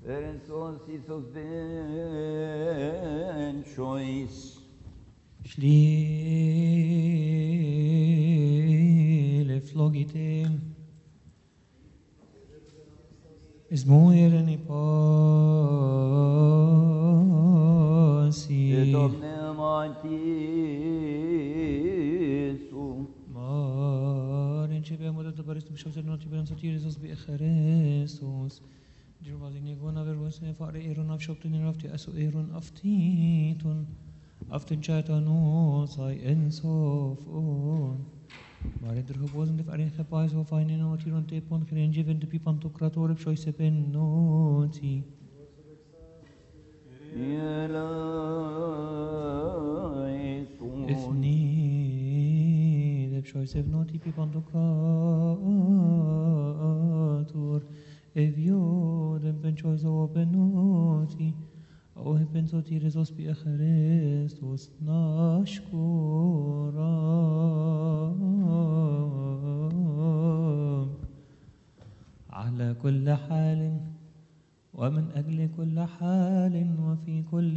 Erensos Isos ben choice. Schlile flogite. Esmuirni pasi. Domne mantisu. Mar începem odată Părintul și să nu te vrem să tire sus pe Christus. Dirba din egona vergos ne fare eron af shopten in afti aso eron aftitun. Aften chata no sai ensof on. Mare der hobos de fare ke pais ho fine no tiron te pon krenje vent pi pantokrator psoi se pen noti. Yelaisun. Efni de psoi se noti pi pantokrator. Evio de penchoi so penoti. O he penso tire sos pi Christus نشكرك على كل حال ومن أجل كل حال وفي كل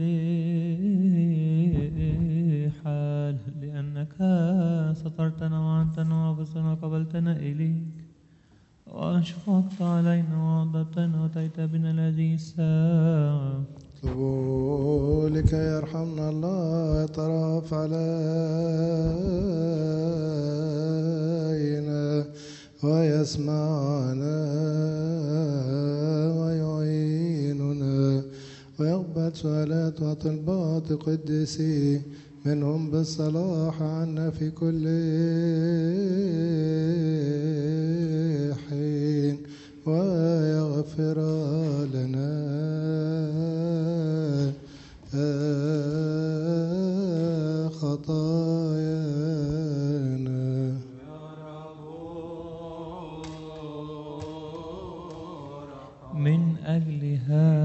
حال لأنك سترتنا وعنتنا وبصنا وقبلتنا إليك وأشفقت علينا وعضبتنا وأتيت بنا هذه الساعة اطلبوا لكي يرحمنا الله يترف علينا ويسمعنا ويعيننا ويقبل سؤالات وطلبات قدسي منهم بالصلاح عنا في كل حين ويغفر لنا خطايانا من أجل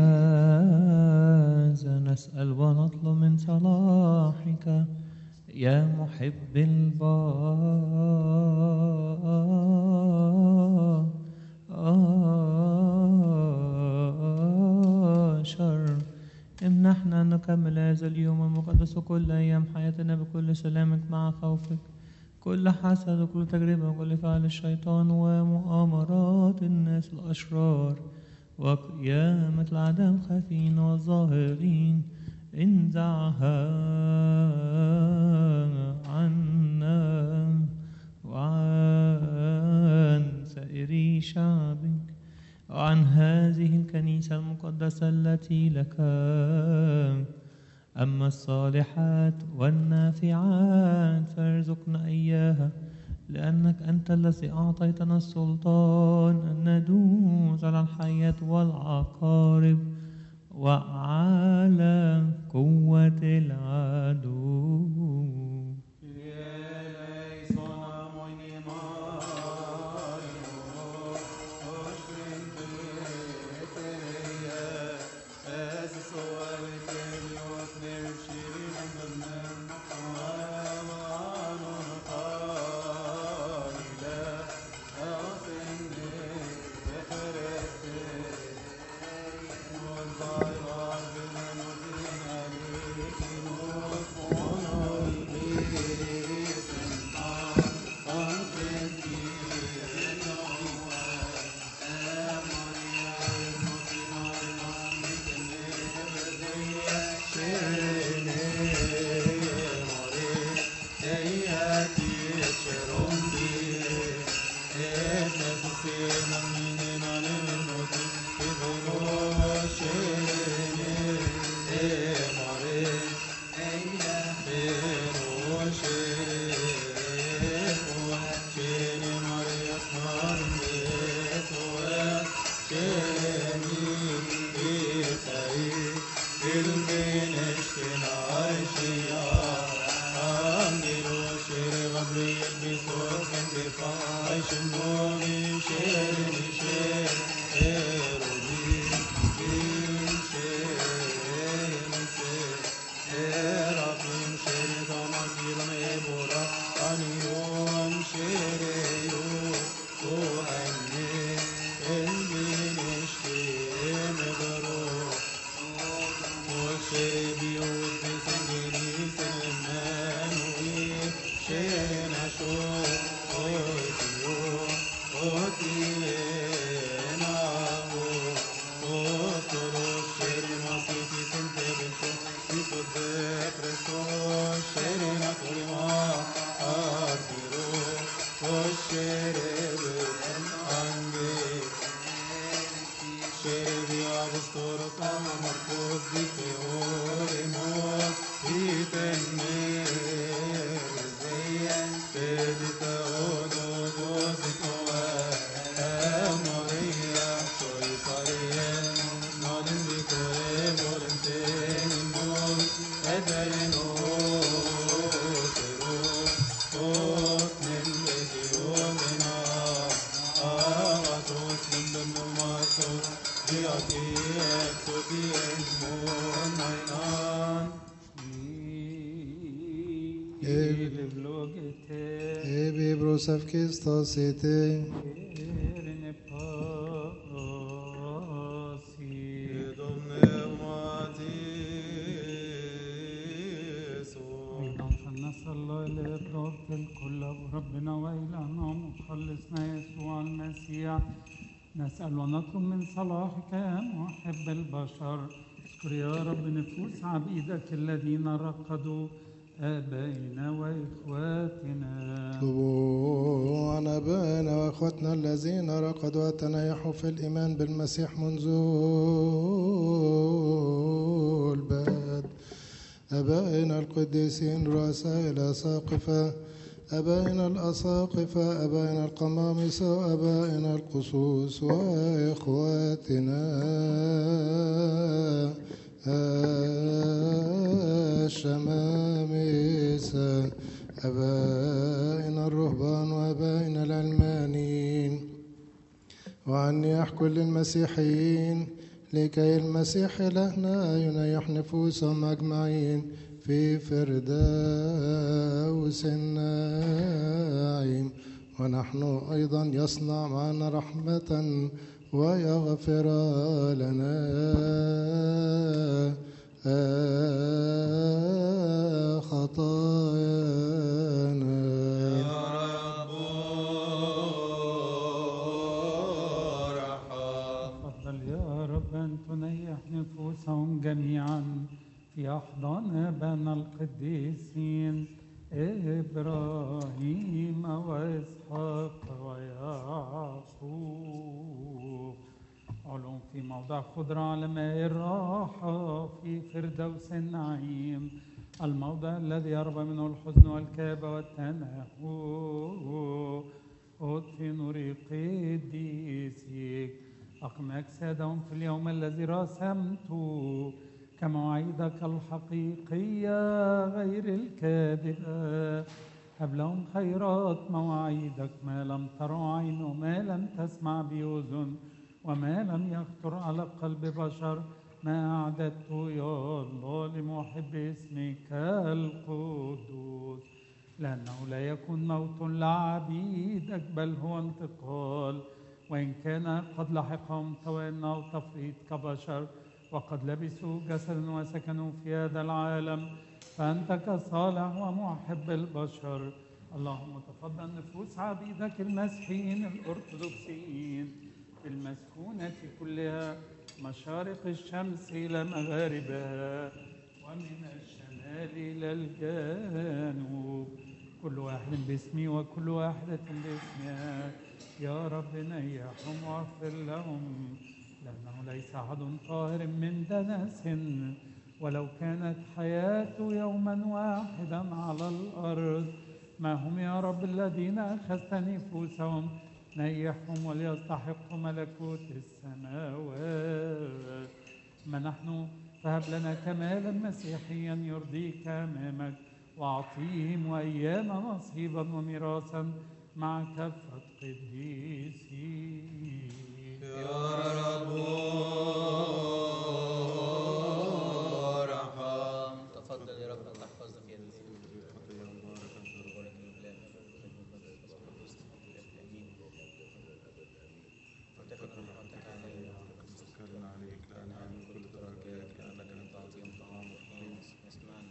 هذا نسأل ونطلب من صلاحك يا محب البشر امنحنا أن نكمل هذا اليوم المقدس وكل أيام حياتنا بكل سلامك مع خوفك كل حسد وكل تجربة وكل فعل الشيطان ومؤامرات الناس الأشرار وقيامة العدم الخفين والظاهرين انزعها عنا وعن سائر شعبك وعن هذه الكنيسة المقدسة التي لك أما الصالحات والنافعات فارزقنا إياها لأنك أنت الذي أعطيتنا السلطان أن ندوس على الحياة والعقارب وعلى قوة العدو Amen. Ebi brosaf kistasite. أيضا فلنسأل الله لإرادة الكل وربنا وإلهنا ومخلصنا يسوع المسيح نسأل ونطلب من صلاحك يا محب البشر اذكر يا رب نفوس عبيدك الذين رقدوا آبائنا وإخواتنا اطلبوا عن ابائنا واخواتنا الذين رقدوا وتنيحوا في الايمان بالمسيح منذ البدء ابائنا القديسين رؤساء الاساقفه ابائنا الاساقفه ابائنا القمامسه وابائنا القصوص واخواتنا الشمامسه أبائنا الرهبان وأبائنا العلمانيين وعن نياح كل المسيحيين لكي المسيح إلهنا ينيح نفوسهم أجمعين في فردوس النعيم ونحن أيضا يصنع معنا رحمة ويغفر لنا خطايانا تفضل يا رب أن تنيح نفوسهم جميعا في أحضان آبائنا القديسين إبراهيم وإسحاق ويعقوب علوم في موضع خضرة على ماء الراحة في فردوس النعيم الموضع الذي يربى منه الحزن والكابة والتنهو في نور قديسك أقم أجسادهم في اليوم الذي رسمت كمواعيدك الحقيقية غير الكاذبة هب لهم خيرات مواعيدك ما لم ترى عين وما لم تسمع بأذن وما لم يخطر على قلب بشر ما أعددت يا الله لمحب اسمك القدوس لأنه لا يكون موت لعبيدك بل هو انتقال وإن كان قد لحقهم توان أو تفريط كبشر وقد لبسوا جسدا وسكنوا في هذا العالم فأنت كصالح ومحب البشر اللهم تفضل نفوس عبيدك المسيحيين الأرثوذكسيين في المسكونة كلها مشارق الشمس إلى مغاربها ومن الشمال إلى الجنوب كل واحد باسمي وكل واحدة باسمها يا رب نيحهم واغفر لهم لأنه ليس أحد طاهر من دنس ولو كانت حياته يوما واحدا على الأرض ما هم يا رب الذين أخذت نفوسهم نيحهم وليستحقوا ملكوت السماوات ما نحن فهب لنا كمالا مسيحيا يرضيك أمامك وأعطيهم وإيانا نصيبا وميراثا مع كافة قديسين تفضل يا رب ان تحفظنا في هذا الزمن وتفق رحمتك علينا توكلنا عليك لا نعلم كل درجات لأنك أنت تعطيهم طعام وحين يسمعنا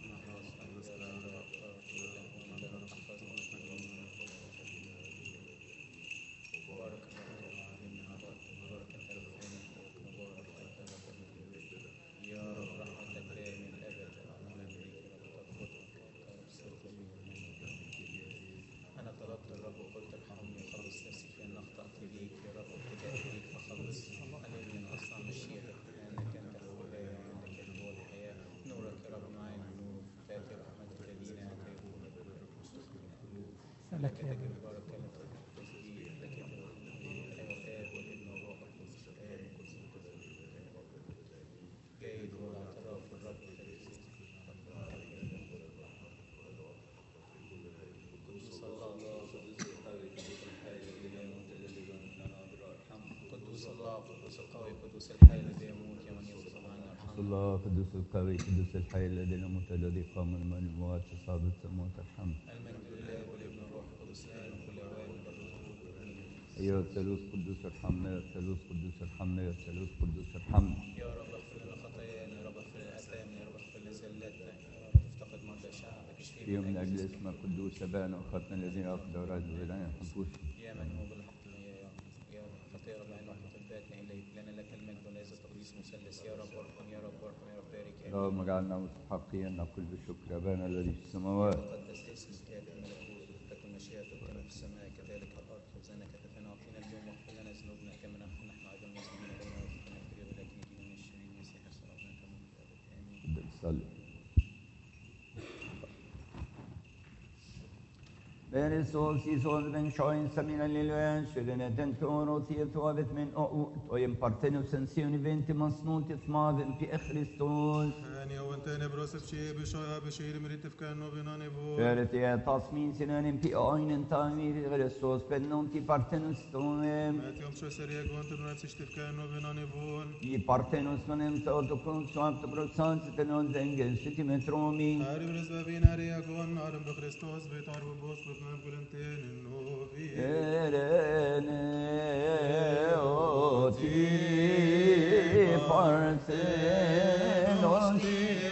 بارك الله علينا بارك انت ربنا مبارك انت يا رب رحمتك دائما الابد انا طلبت الرب وقلت ارحمني وخلص نفسي فان اخطات اليك يا رب ابتداء اليك فخلصني علمني ان اصنع مشيئتك لانك انت الهدى وعندك هو الحياه نورك يا رب معي النور تاتي رحمتك الذين اتيتون لك يا لك بارك كلمة التسبيح لك الآب والابن والروح القدس الآن جيد هو الاعتراف بالرب قدوس الله قدوس الله قدوس القدوس القوي القدوس الحي الذي يموت يا من يوسف عنا ارحمنا الله قدوس القوي قدوس الحي الذي لا موت الذي قام من الأموات صابت السماوات الحمد المجد لله والابن والروح القدس الان وكل اوان أيها الثالوث قدوس ارحمنا يا الثالوث قدوس ارحمنا يا الثالوث قدوس ارحمنا يا رب اغفر لنا خطايانا يا رب اغفر لنا اثامنا يا رب اغفر لنا زلاتنا يا رب افتقد مرضى شعبك اشفيهم فيهم من أجل اسمك قدوس أبانا وأخواتنا الذين أخذوا رأي الولاية الحنفوس يا من هو بالحق يا يا خطير رب العين وحده الباتنا اليك لنا لك المجد وليس التقديس مثلث يا رب وارحم يا رب وارحم يا رب بارك يا رب اللهم اجعلنا مستحقين أن نقول بالشكر أبانا الذي في السماوات تقدس اسمك ياتي ملكوتك تكن مشيئتك كما في السماء كذلك على الارض خبزنا كتفنا اعطينا اليوم واغفر لنا ذنوبنا كما نحن نحن ايضا المسلمين بين وفقنا الكبير ولكن يدينا من الشرير المسيح صلاتنا تموت في الابد امين بدك تصلي Bene så si så den sjoin samina lilwen shudene den toro ti tovet min o to yem partenu sensioni venti masnut ismaven pi Christos ثانية وانتين بروسف شيء بشوية بشير مريت في كأنه بناني بو Föret är tasmin sinanen pi oinen tamir Christos pennon ti partenus toem مات يوم شو سريع وانت بنفسك في كأنه بناني بون i partenus manem to to kun swap to prosans tenon zengen siti metromi هاري برزبا بينا رياكون نارم بخريستوس بيتعرف بوس بطنان كلنتين انه في Erene oti partenos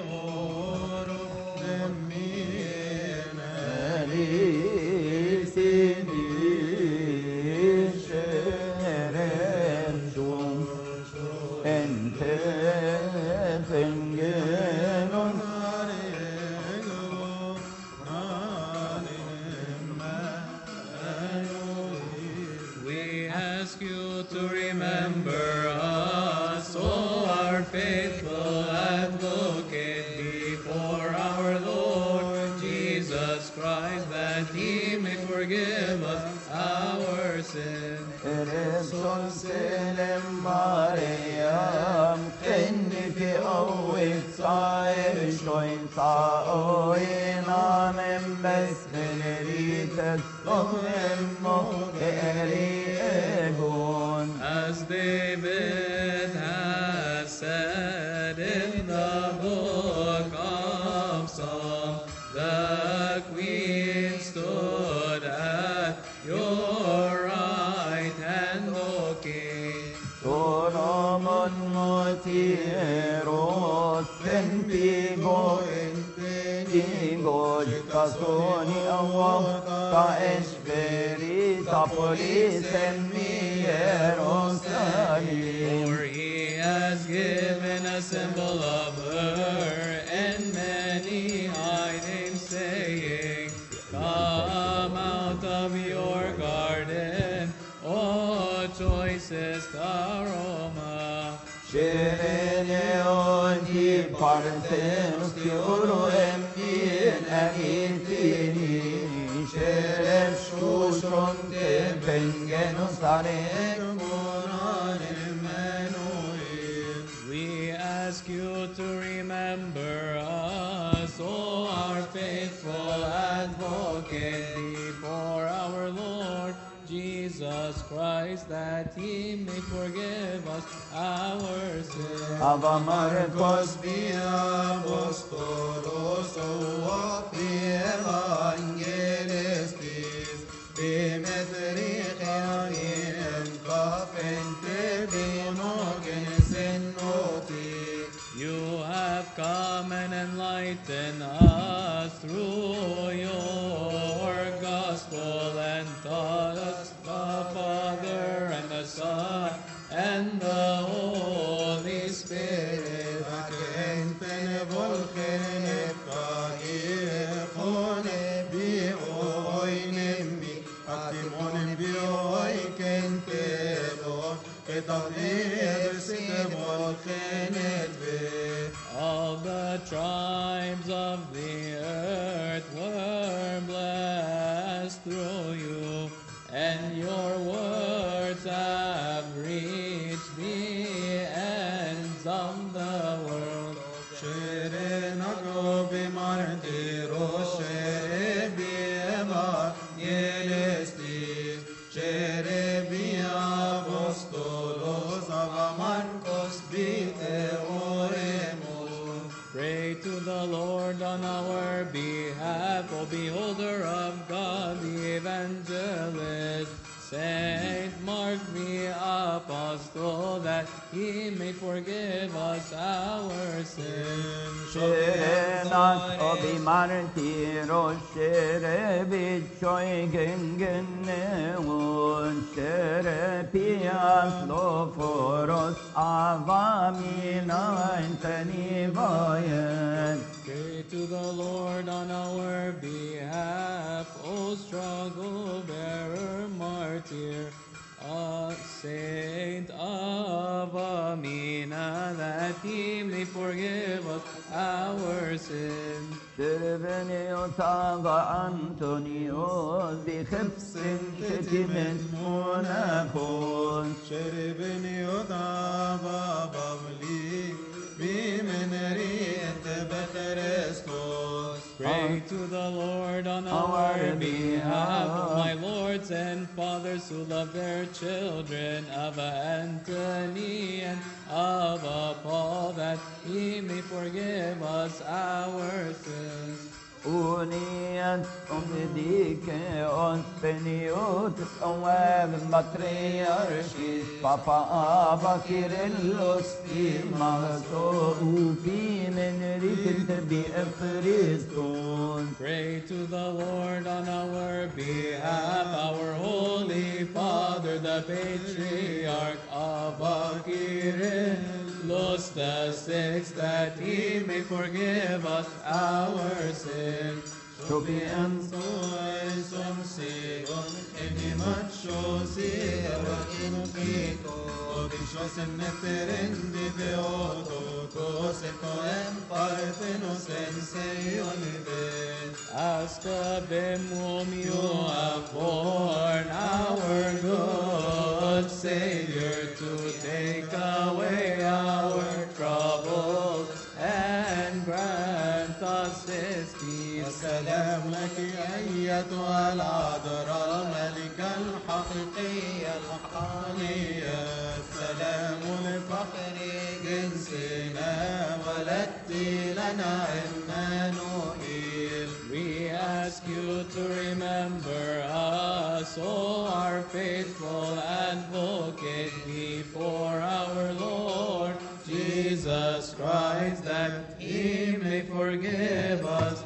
We ask you to remember us, O our faithful advocate, before our Lord Jesus Christ, that he may forgive us our sins. Ereson senem Mariam Kenni fi awik sair shoin sa'oin anem besmenerites Ohem mo'eri egon As David has said in the book of Psalms, the queen stood at your right hand, O King. Solomon motieros tempigo Digo casoni awam ta esperi ta polisem Jerusalem For he has given a symbol of her and many high names, saying, Come out of your garden, O choicest aroma. Şerene onti partenos ki uru emmin eritini Şeref şuşun tempengenus arek Kur'an Emmanuel We ask you to remember us, O our faithful advocate, before our Lord Jesus Christ, that he may forgive us our sins. Ava Marcos Apostolos وفي Evangelistis بمثريخانهم كافن تبينوكن سنوتي You have come and enlightened us through your gospel and taught us the Father and the Son and the Holy Spirit. فكنتن volken kagirkon bioinen mi aktimon bioiken tebo ketavir sit volken etve All the tribes of the earth were blessed through you, and your words have reached the ends of the world. Sherenago bimardiro sherebiema yenestis sherebia apostolos ava us so that he may forgive us our sins. Şerenat o bir martiro şerebi çoy gengenne un şerepi aslo foros avamina inteni vayen. Pray to the Lord on our behalf, O struggle bearer, martyr, a saint of Amina, that he may forgive us our sins. Şerbeni otağa Antonio بخبز شتم منافون شربني وضع بابلي بمن ريت بخريستوس Pray to the Lord on our behalf, O my lords and fathers who love their children, of Antony and of Paul, that he may forgive us our sins. أونيت أمديك أسبنيوت أواب ماتريارشيس بابا آبا كيرلوس في مهتو في من ريت بأفريستون Pray to the Lord on our behalf, our Holy Father, the Patriarch of Akirillos the Sixth, that he may forgive us our sins. شوفي أنت Som sigon eni macho sierra inquito Odishos en neferendi beoto Toseto en parthenos en seionides Ask of him whom you have borne, our good Savior, to take away our troubles and grant us his peace. السلام لك أيتها العذراء الملكة الحقيقية الحقانية السلام لفخر جنسنا ولدت لنا عمانوئيل We ask you to remember us, O our faithful advocate, before our Lord Jesus Christ, that he may forgive us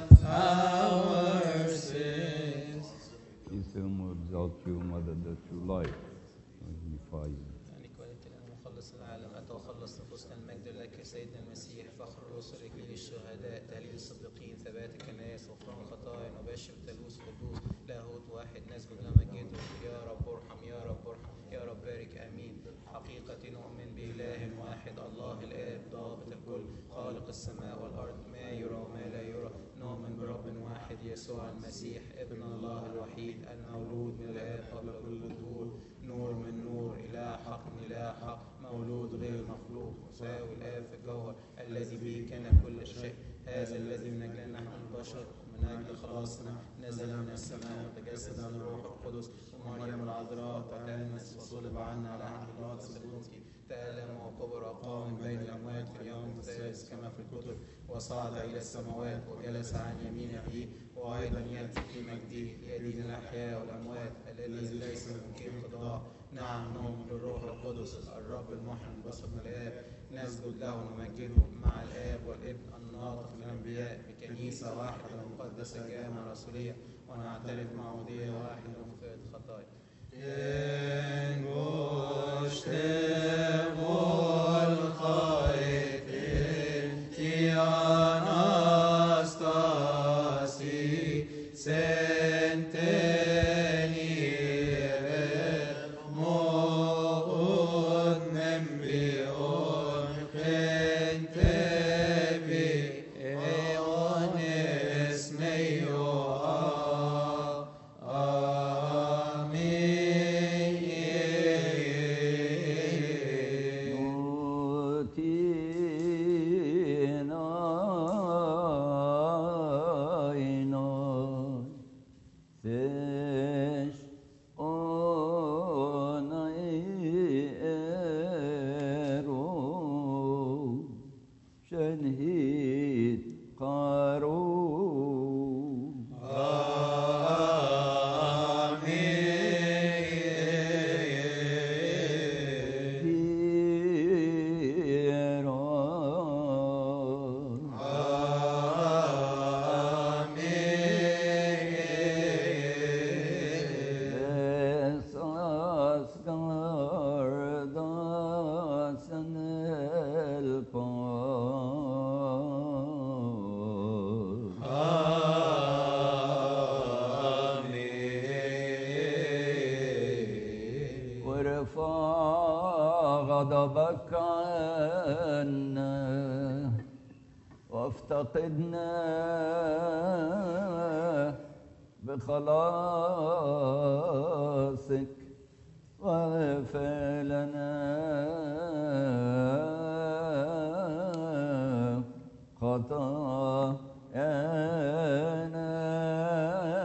our sins. Please whom will exalt you, Mother, that you life. Magnify you. يعني كنت مخلص العالم أتى وخلص نفوسنا المجد لك يا سيدنا المسيح فخر الرسل إكليل الشهداء تهليل الصديقين ثبات الكنائس غفران الخطايا نبشر تلوث قدوس لاهوت واحد نسجد لمجده يا رب ارحم يا رب ارحم يا رب بارك آمين حقيقة نؤمن بإله واحد الله الآب ضابط الكل خالق السماء والأرض ما يرى وما لا يرى نؤمن برب واحد يسوع المسيح ابن الله الوحيد المولود من الآب قبل كل الدهور نور من نور إله حق من إله حق مولود غير مخلوق مساوي الآب في الجوهر الذي به كان كل شيء هذا الذي من أجل نحن البشر من أجل خلاصنا نزل من السماء وتجسد عن الروح القدس ومريم العذراء تأنس وصلب عنا على عهد القدس القدسي تألم وكبر وقام من بين الأموات في اليوم الثالث كما في الكتب وصعد إلى السماوات وجلس عن يمين أبيه وأيضا يأتي في مجده ليدين الأحياء والأموات الذي ليس ممكن قضاء نعم نؤمن بالروح القدس الرب المحن بصر من الآب نسجد له ونمجده مع الآب والابن الناطق من الأنبياء بكنيسة واحدة مقدسة جامعة رسولية ونعترف معمودية واحدة لمغفرة الخطايا Amen. وارفع غضبك عنا وافتقدنا بخلاصك واغفر لنا خطايانا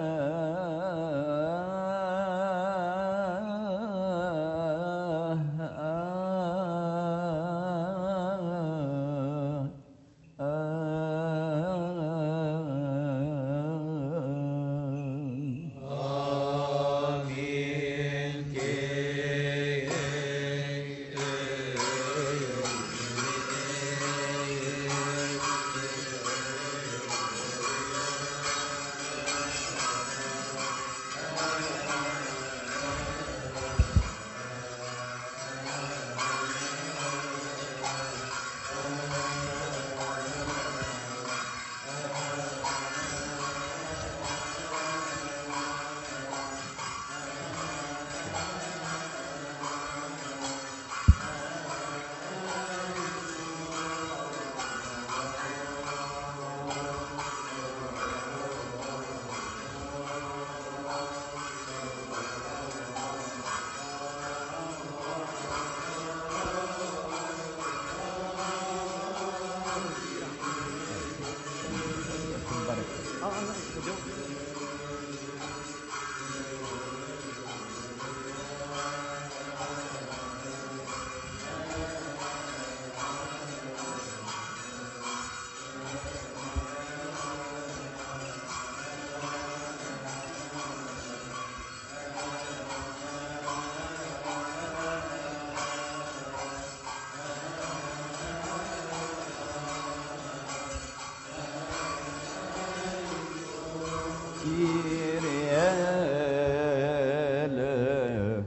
Kyrie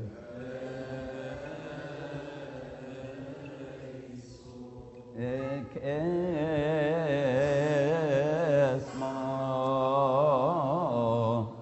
ek esma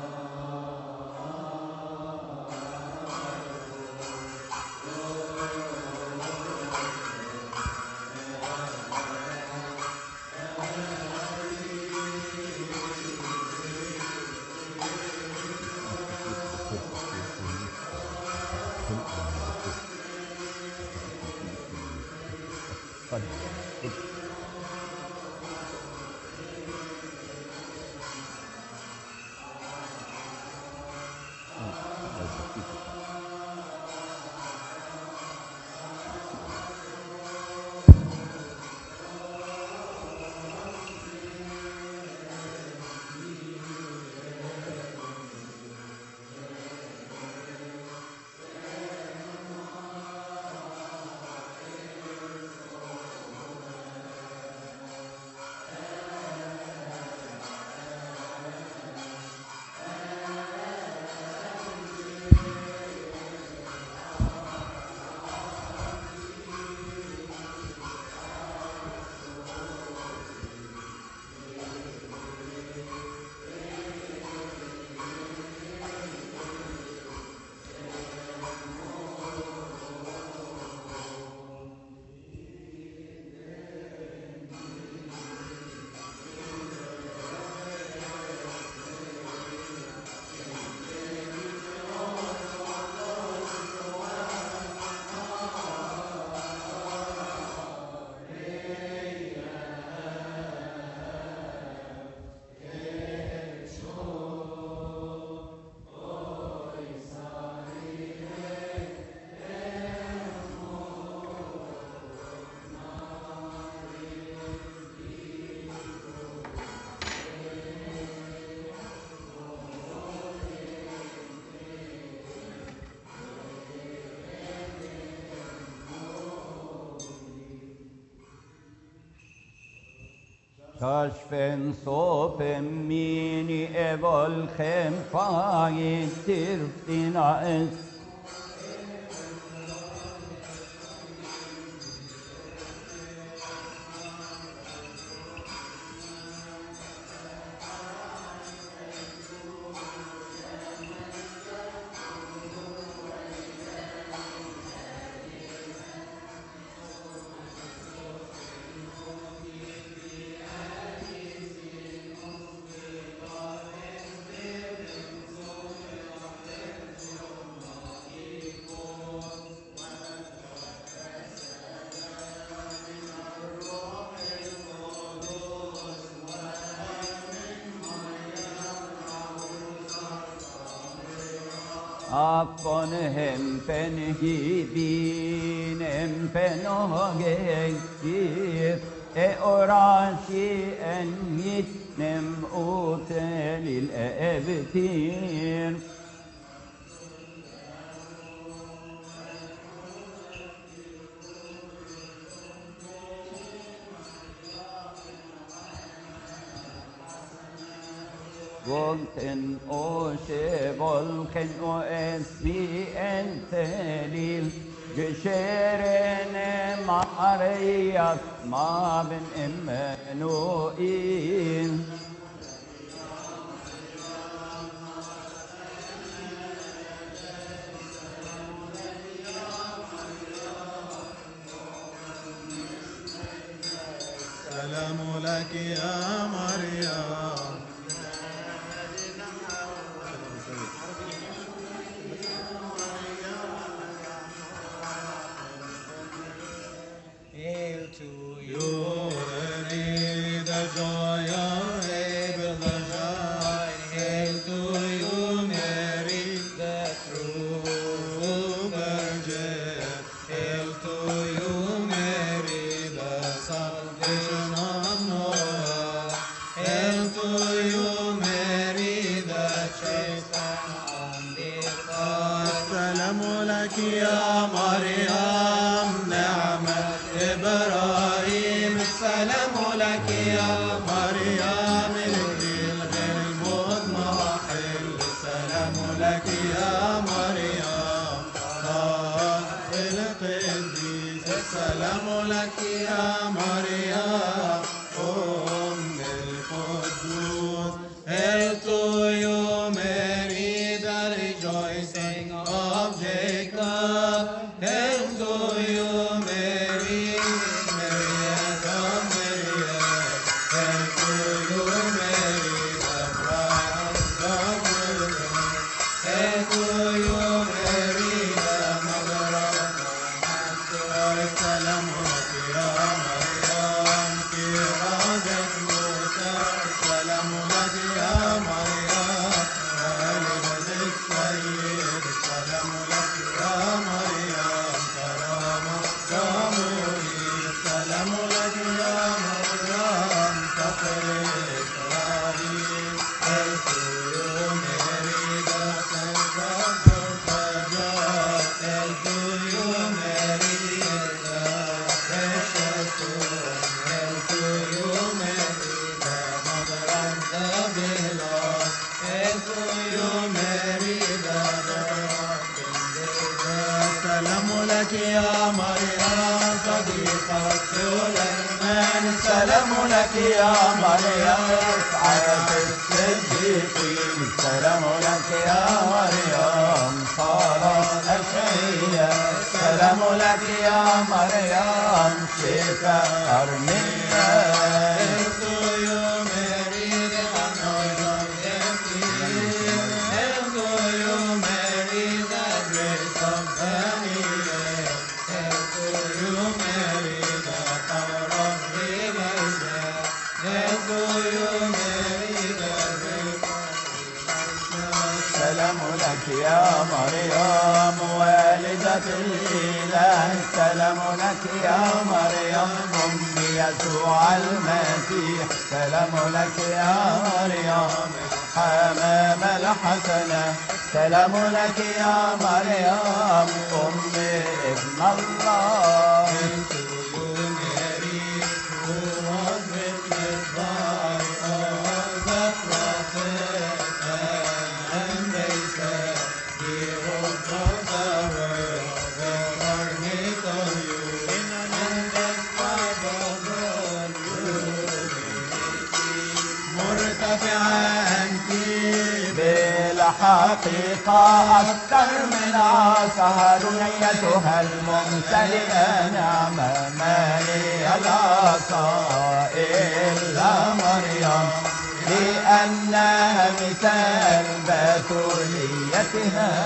Tashfen sopen mini evol chem fagin tirftina es Akon hempen hibin hempen hagekir e orasi en yitnem otelil evtir Volten och volken och esmi en telil Gescheren Marias ma ben Emmanuel سلام لك يا مريم Hail to you. You ready the joy of Abel the shine. Hail to you, Mary, the true virgin. Hail to you, Mary, the salvation of Noah. Hail to you, Mary, the chaste and undefiled. السلام لك يا مريم نعمة إبراهيم السلام لك يا مريم الجيل غير المضمحل السلام لك يا مريم طه القديس السلام لك يا مريم أم القدوس Hail to you, Mary, the rejoicing of Jacob. Hail to you, Mary, Mary of Miriam. Hail to you, Mary, the bride of William. Hail to you, Mary, the mother of the Master. السلام لك يا مريم كرازة موسى السلام لك يا مريم والدة السيد السلام لك يا مريم كرامة جمهوري السلام لك يا مريم فخر إسرائيل Hail to you, Mary, the Saint of God. Hail to you, Mary, the precious one. Hail to you, Mary, the mother of the beloved. Hail to you, Mary, the daughter of King David. السلام لك يا مريم صديقة سليمان السلام لك يا مريم رفعة الصديقين السلام لك يا مريم صارت أشعية السلام لك يا مريم شفاء أرمية السلام لك يا مريم والدة الإله السلام لك يا مريم أم يسوع المسيح السلام لك يا مريم حمام الحسنة السلام لك يا مريم أم ابن الله مرتفعا بالحقيقة أكثر من عصاها دنيتها الممتلئة نعمة مالي العصا إلا مريم لأنها مثال بتوليتها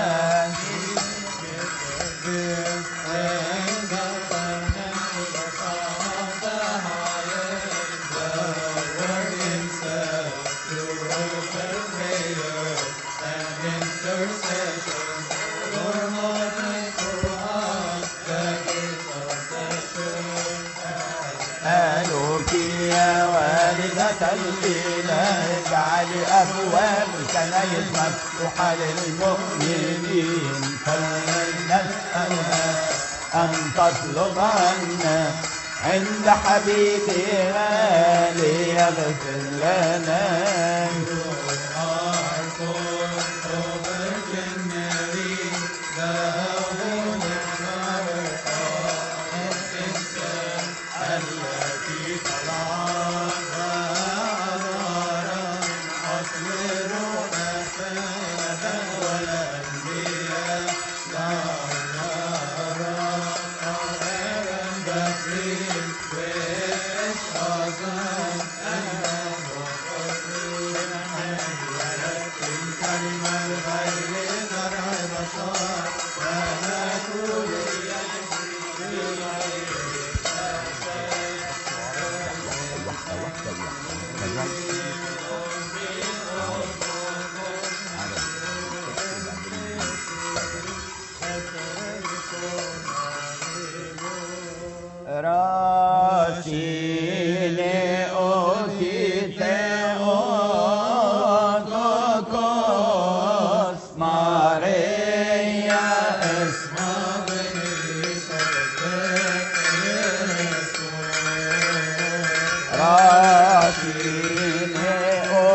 الإله اجعل أبواب الكنائس مفتوحة للمؤمنين فلنسألها أن تطلب عنا عند حبيبها ليغفر لنا Racine otite otokos Maria esma Racine o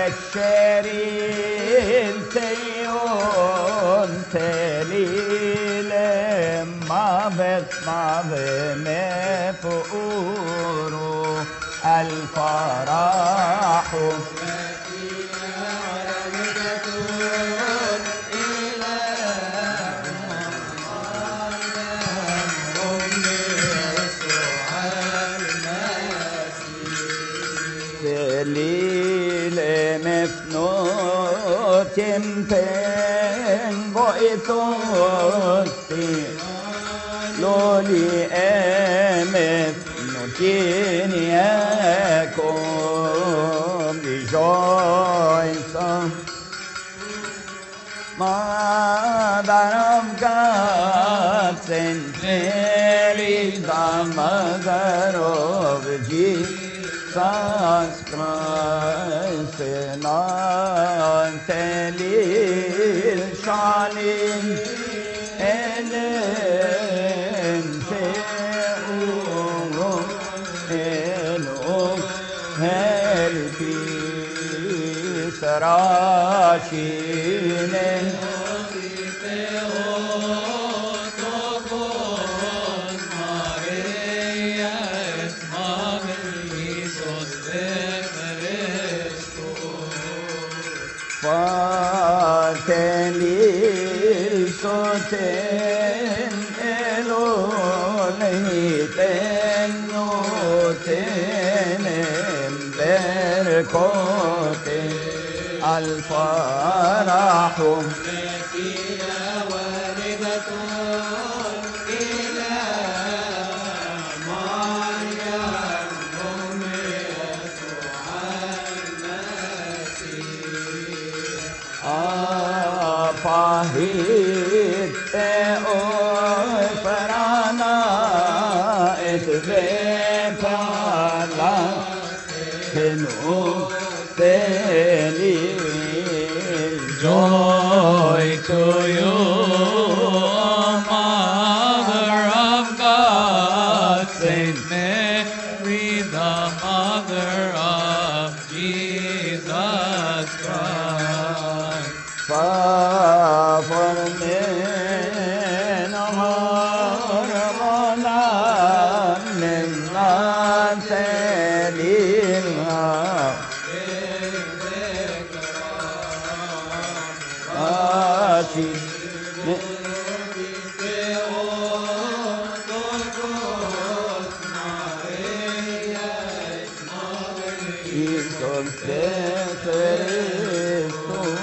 ekşerin teyon telile mavet mave mefuru الفرح دليل مفنوت بين بويتوتي لولي امف نوتين يكون بجويسا Mother of God, Saint Mary, the Mother of Jesus Christ, anointed Lil Shalim, Ellen, Seum, Elum, Helpi, Sarashine, Fateli soten eloliten notenem berkote الفرح Apahit e o farana et ve pala kenu feli Joy to you, Mother of God, Saint Mary, the Mother of Jesus Christ. فافر من هرمنا من تليلها آتي Hijos de Cristo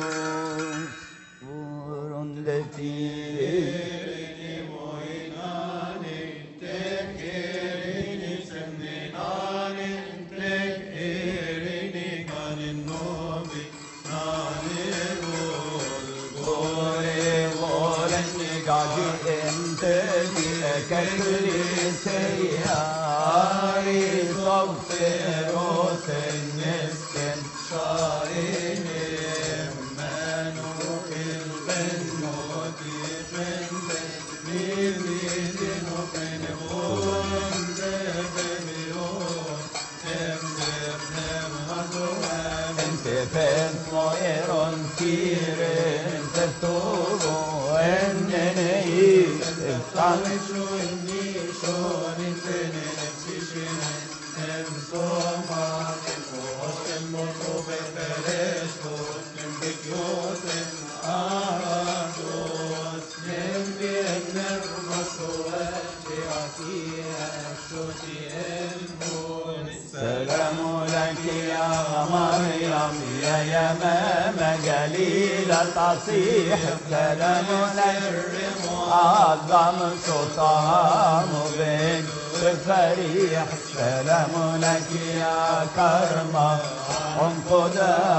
fueron de ti. Gore, gore, انتبه ككليسية عريس الفيروس المسكن شارين منوئل بنوتي بن بيدين وبن بون ببيون انت فين طائر كيرين تتوبو انني افتح شو اني شو انتني نفسي شنو نمسوما وقت المطلوب فريش مسلم بكيوت أرادوس نمبي النرمس وجهتي أشوتي المون السلام لك يا مريم يا يمام جليلة تصيح السلام لك أعظم صوتها مبين بفريح السلام لك يا كرمة انقذ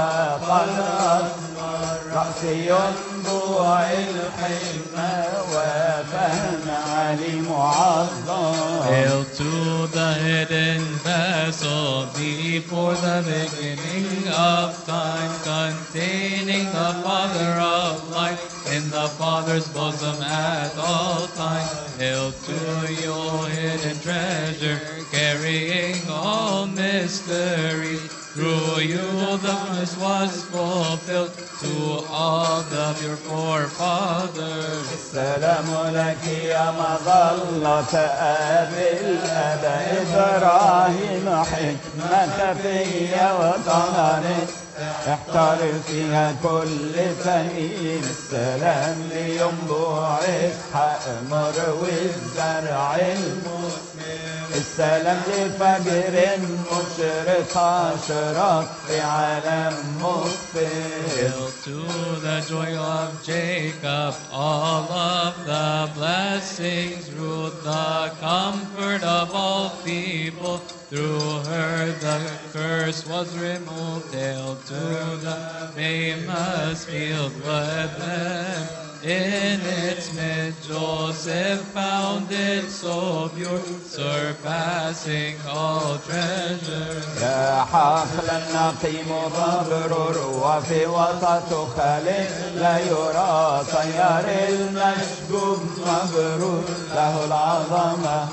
قلب رأسي ينبوع الحكمة وفهم علي معظم Hail to the hidden vessel before the beginning of time, containing the Father of light in the Father's bosom at all times. Hail to your hidden treasure, carrying all mysteries. Through you the promise was fulfilled to all of your forefathers. السلام لك يا مظلة أبي الأب إبراهيم حكمة فيا وطهرت احتر فيها كل فهيم السلام لينبوع اسحاق مروي الزرع المثمر السلام لفجر مشرق أشرق في عالم مغفر Hail to the joy of Jacob, all of the blessings, through the comfort of all people. Through her the curse was removed. Hail to the famous field with them. In its midst Joseph found it so pure, surpassing all treasures. يا حقلا نقيم مبرور وفي وسط خالق لا يرى طيار المشجوب مبرور له العظمة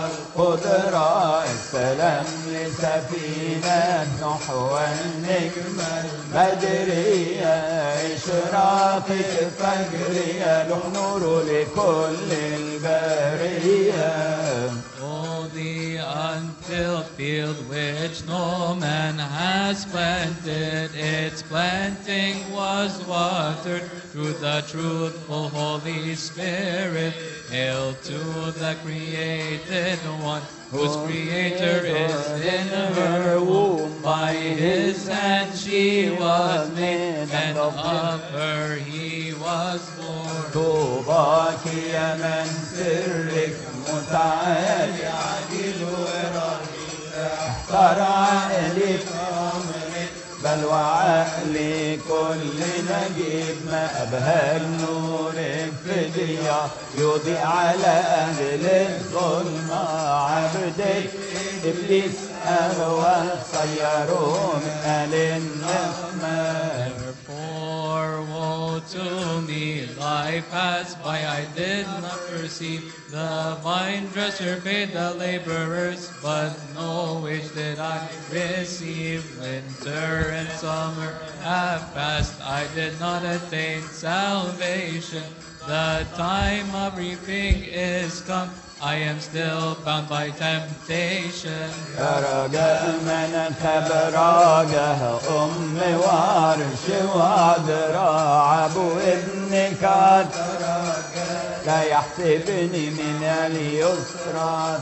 والقدرة السلام لسفينة نوح والنجمة البدرية إشراقة فجرية له نور لكل البرية Oh, the unfilled field which no man has planted, its planting was watered through the truthful Holy Spirit. Hail to the created one, whose creator is in her womb. By his hand she was made, and of her he was born. طوباك يا من سرك متعالي عديل ورهيب احتر عقلي في أمرك بل وعقلي كل نجيب ما أبهى نورك في ضياء يضيء على أهل الظلمة عبدك إبليس أغوى صيروا من أهل النقمة Therefore, woe to me, life passed by, I did not perceive. The vine dresser paid the laborers, but no wage did I receive. Winter and summer have passed, I did not attain salvation. The time of reaping is come, I am still bound by temptation. يا رجاء من خبراجه أم وعرش وعذراء أبو ابنك لا يحسبني من اليسرى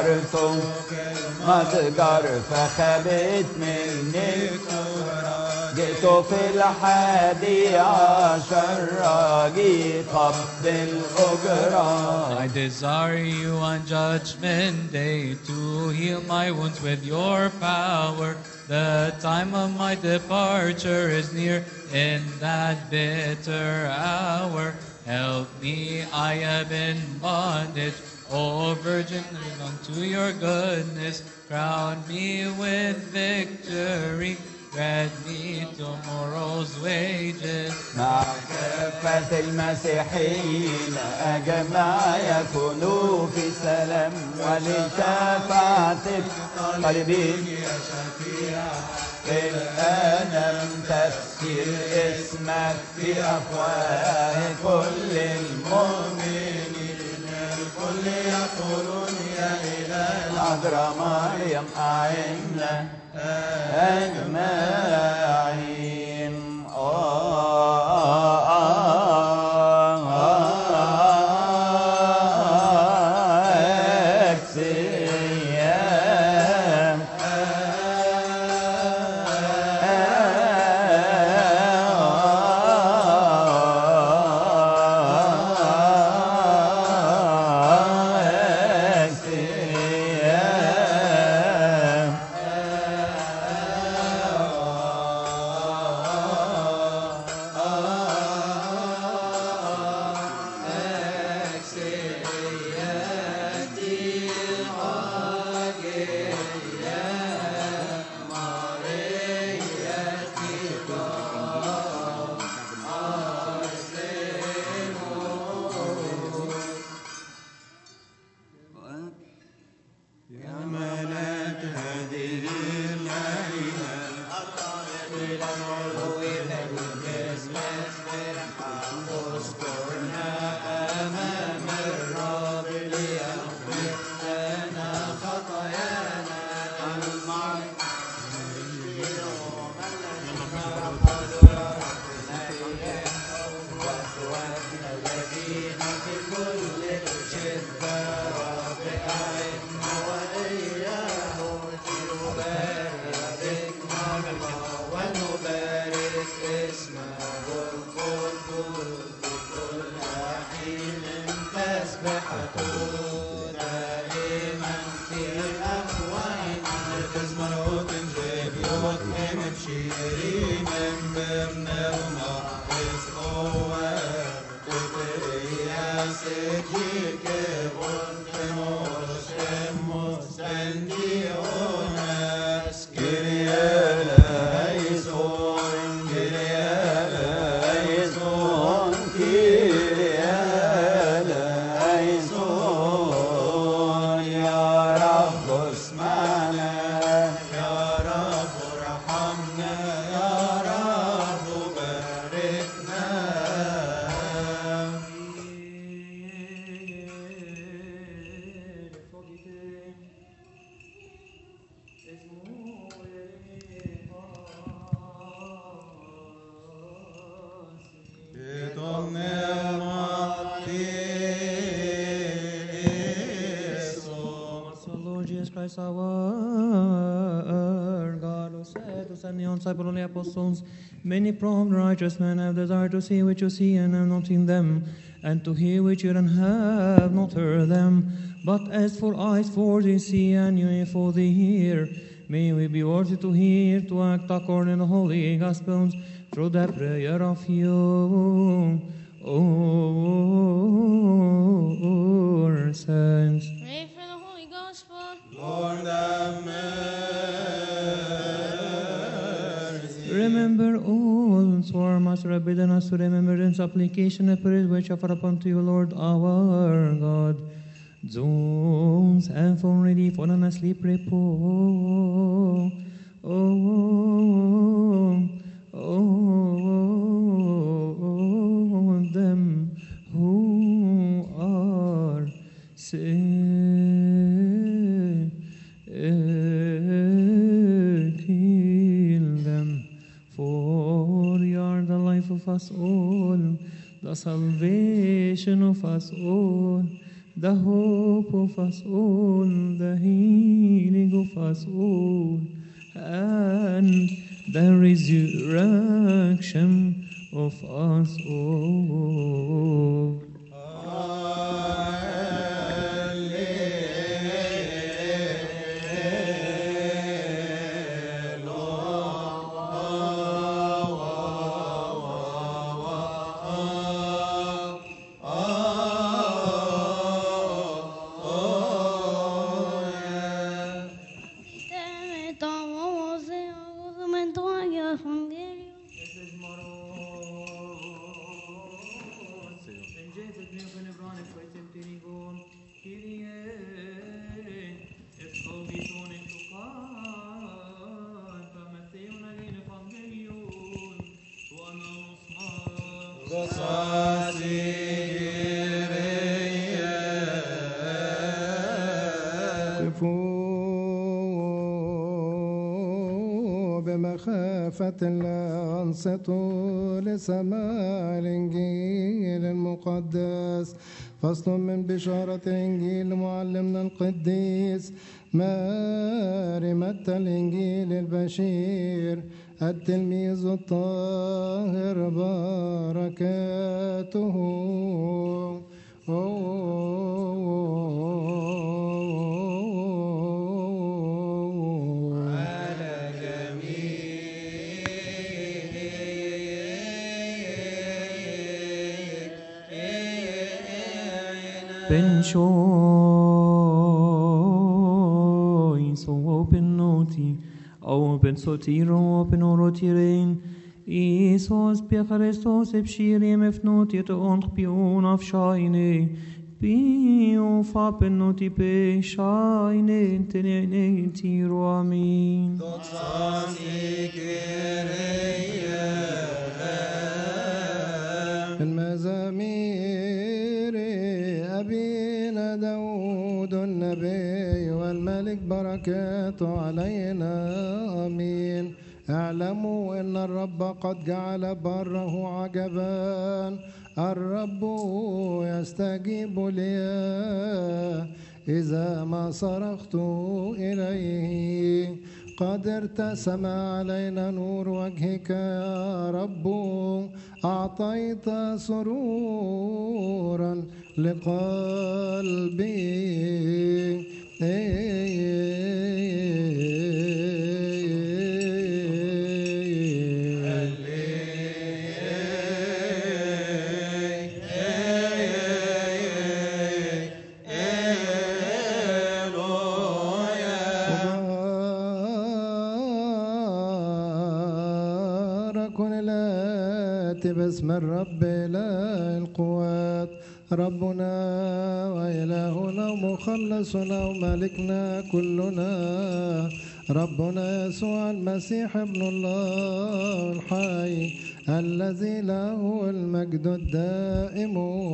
تأخرت متجر فخبت مني جئت في الحادي عشر راجي قبض الأجرة I desire you on judgment day to heal my wounds with your power. The time of my departure is near in that bitter hour. Help me, I am in bondage. O Virgin, unto your goodness, crown me with victory. Grant me tomorrow's wages. مع كافة المسيحيين أجمع يكونوا في سلام ولشفاعة قلبي في الألم تفسير اسمك في أفواه كل المؤمنين الكل يقولون يا إله العذراء مريم أعنا أجمعين أكسيام أكسيام So Lord Jesus Christ, our God, who said to send the disciple only apostles, many prompt righteous men have desired to see which you see and have not seen them, and to hear which you and have not heard them. But as for eyes for they see and you for they hear, may we be worthy to hear, to act according to the holy gospels, through the prayer of you, our saints. Pray for the Holy Gospel. Remember all so our Master has bidden us to remember in supplication and praise which offer upon to you, Lord our God. Those have already fallen asleep, repose. Oh, oh, them who are sick, kill them. For you are the life of us all, the salvation of us all, the hope of us all, the healing of us all, and the resurrection of us all. Te metamos en argumento y evangelio. قفوا بمخافة الله أنصتوا لسماع الإنجيل المقدس فصل من بشارة الإنجيل معلمنا القديس ماري متى الإنجيل البشير التلميذ الطاهر بركاته Pensoi so penoti au pensotiro penorotirein Isos pia Christos epshirim efnotiet und pion auf Scheine Pio fa penoti pe Scheine tenene tiro amin المزامير أبينا داود النبي والملك بركاته علينا آمين اعلموا ان الرب قد جعل بره عجبا الرب يستجيب لي اذا ما صرخت اليه قد ارتسم علينا نور وجهك يا رب اعطيت سرورا لقلبي مبارك الآتي باسم الرب إله القوات ربنا وإلهنا ومخلصنا وملكنا كلنا ربنا يسوع المسيح ابن الله الحي الذي له المجد الدائم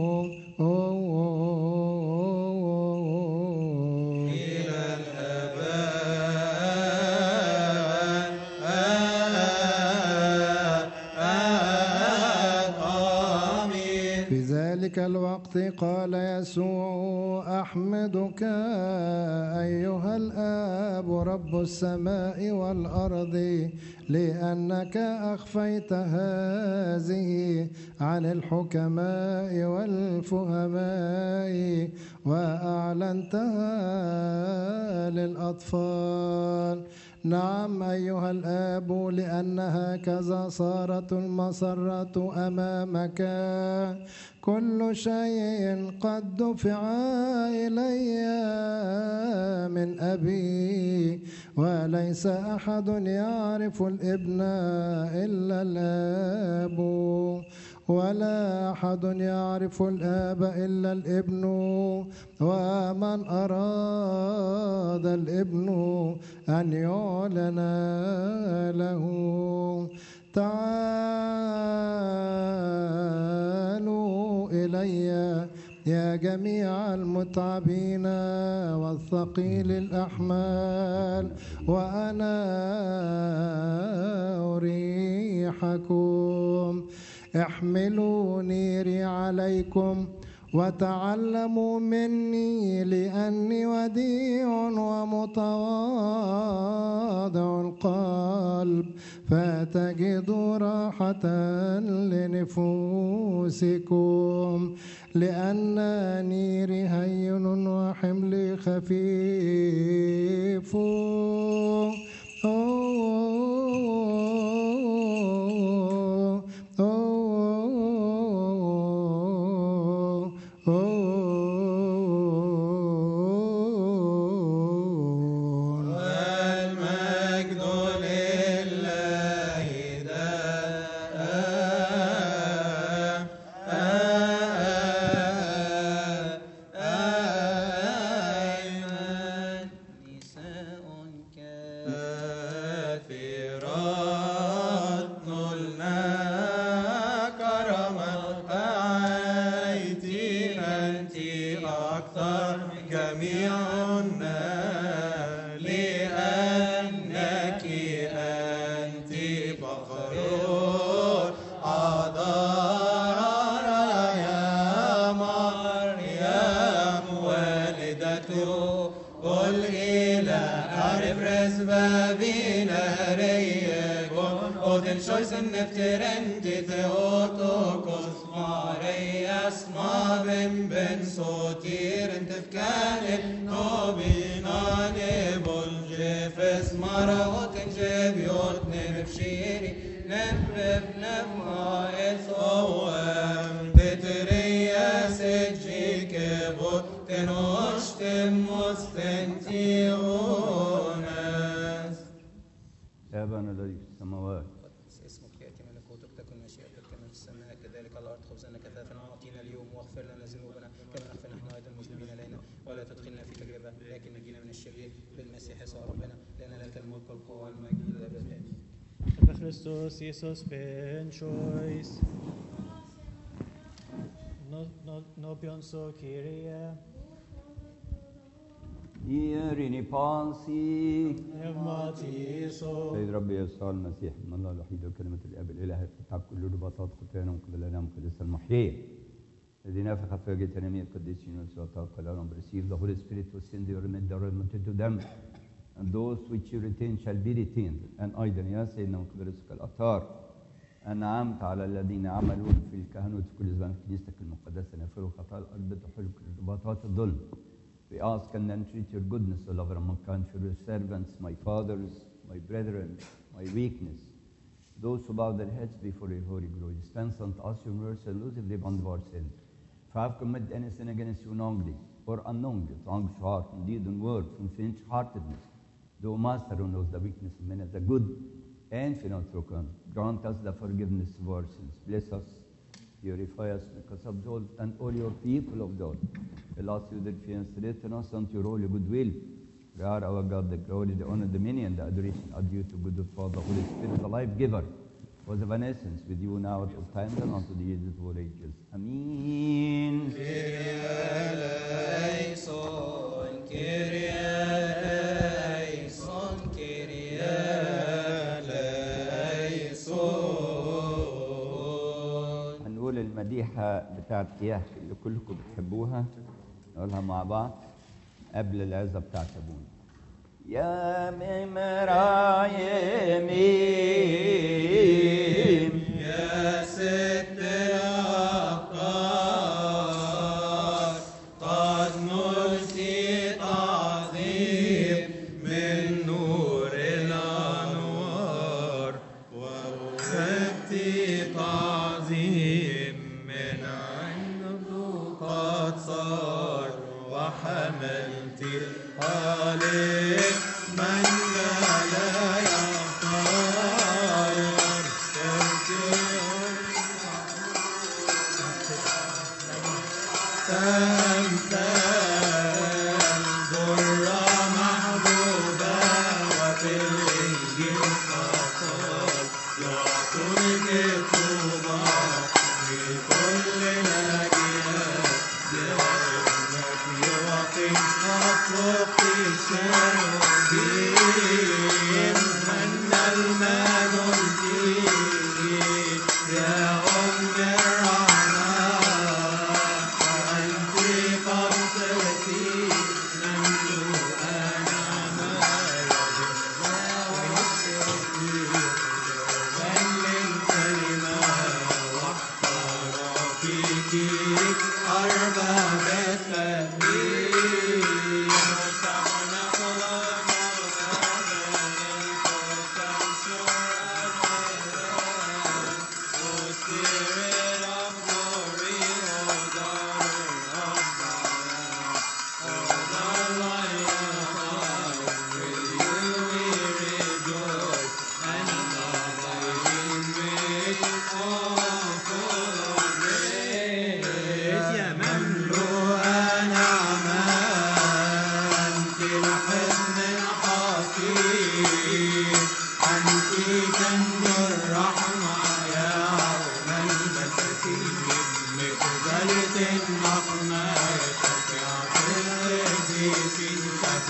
إلى في ذلك الوقت قال يسوع أحمدك أيها الآب رب السماء والأرض لأنك أخفيت هذه عن الحكماء والفهماء وأعلنتها للأطفال نعم أيها الآب لأن هكذا صارت المسرة أمامك كل شيء قد دفع إلي من أبي وليس أحد يعرف الابن إلا الآب ولا أحد يعرف الآب إلا الابن ومن أراد الابن أن يعلن له تعالوا إلي يا جميع المتعبين والثقيل الأحمال وأنا أريحكم احملوا نيري عليكم وتعلموا مني لأني وديع ومتواضع القلب فتجدوا راحة لنفوسكم لأنني رهين وحملي خفيف المجد لله دائما نساء كثيرات نلنا كرما أعيت أنت أكثر جميعنا لأنك أنت فخر عذار يا مريم والدته قل إلى أعرف رزبة بنهريكم أذن شويس نفترن تثيوتوكوس ماري أسمع بن بن صوتير انت فكان نوبينا نبل جفس مرة تنجب يوتن بشيري نبرب نبما إثوام تتريا سجيك بوتن وشتم مستنتيونس أبانا الذي في السماوات قدس اسمك يأتي ملكوتك تكن مشيئتك كما في السماء كذلك على الأرض خبزنا كفافنا أعطينا اليوم واغفر لنا ذنوبنا كما نغفر نحن أيضا المذنبين إلينا ولا تدخلنا في تجربة لكن نجينا من الشرير بالمسيح يسوع ربنا لنا لك الملك والقوة والمجد إلى الأبد Christos Jesus ben choice. No, no, no pienso Kyrie. إيريني بانسي Evmatiso. سيد ربي يسوع المسيح من الله الوحيد وكلمة الأب الإله فتح كل رباطات خطايانا وقبل لنا مقدس المحيي الذي نفخ في وجه تنمية القديسين والسلطات قال لهم receive the Holy Spirit who send you remit the remitted to them and those which you retain shall be retained and أيضا يا سيدنا مقدسك الأطهار أنعمت على الذين عملوا في الكهنوت في كل زمان في كنيستك المقدسة نفروا خطايا الأرض تحل كل رباطات الظلم We ask and entreat your goodness, O lover of mankind, for your servants, my fathers, my brethren, my weakness, those who bow their heads before your holy glory. Dispense unto us your mercy and lose every bond of our sin. If I have committed any sin against you knowingly or unknowingly, with anguish of heart, from deed and word, from faint-heartedness, though Master who knows the weakness of men as a good and philanthropic, grant us the forgiveness of our sins. Bless us, purify us, make us absolved, and all your people of God. We ask you that you strengthen us unto your holy goodwill. We are our God, the glory, the honor, the dominion, the adoration are due to good Father, Holy Spirit, the life giver, was of an essence with you now at all times and unto the ages of all ages. Amen. eleison, Kyrie eleison, Kyrie eleison. هنقول المديحة بتاعت إياه اللي كلكم بتحبوها نقولها مع بعض قبل العزة بتاعت أبونا يا ممرايمين يا ست الأفكار قد نلت تعظيم من نور الأنوار وأخذت تعظيم من عنده قد صار وحملت عليك من لا يختار تمثال درة محبوبة وفي الإنجيل فقال يعطونك الطوبى لكل الأجيال لأنك يعطي أطلق الشربين من المال الدين يا أم الرحمن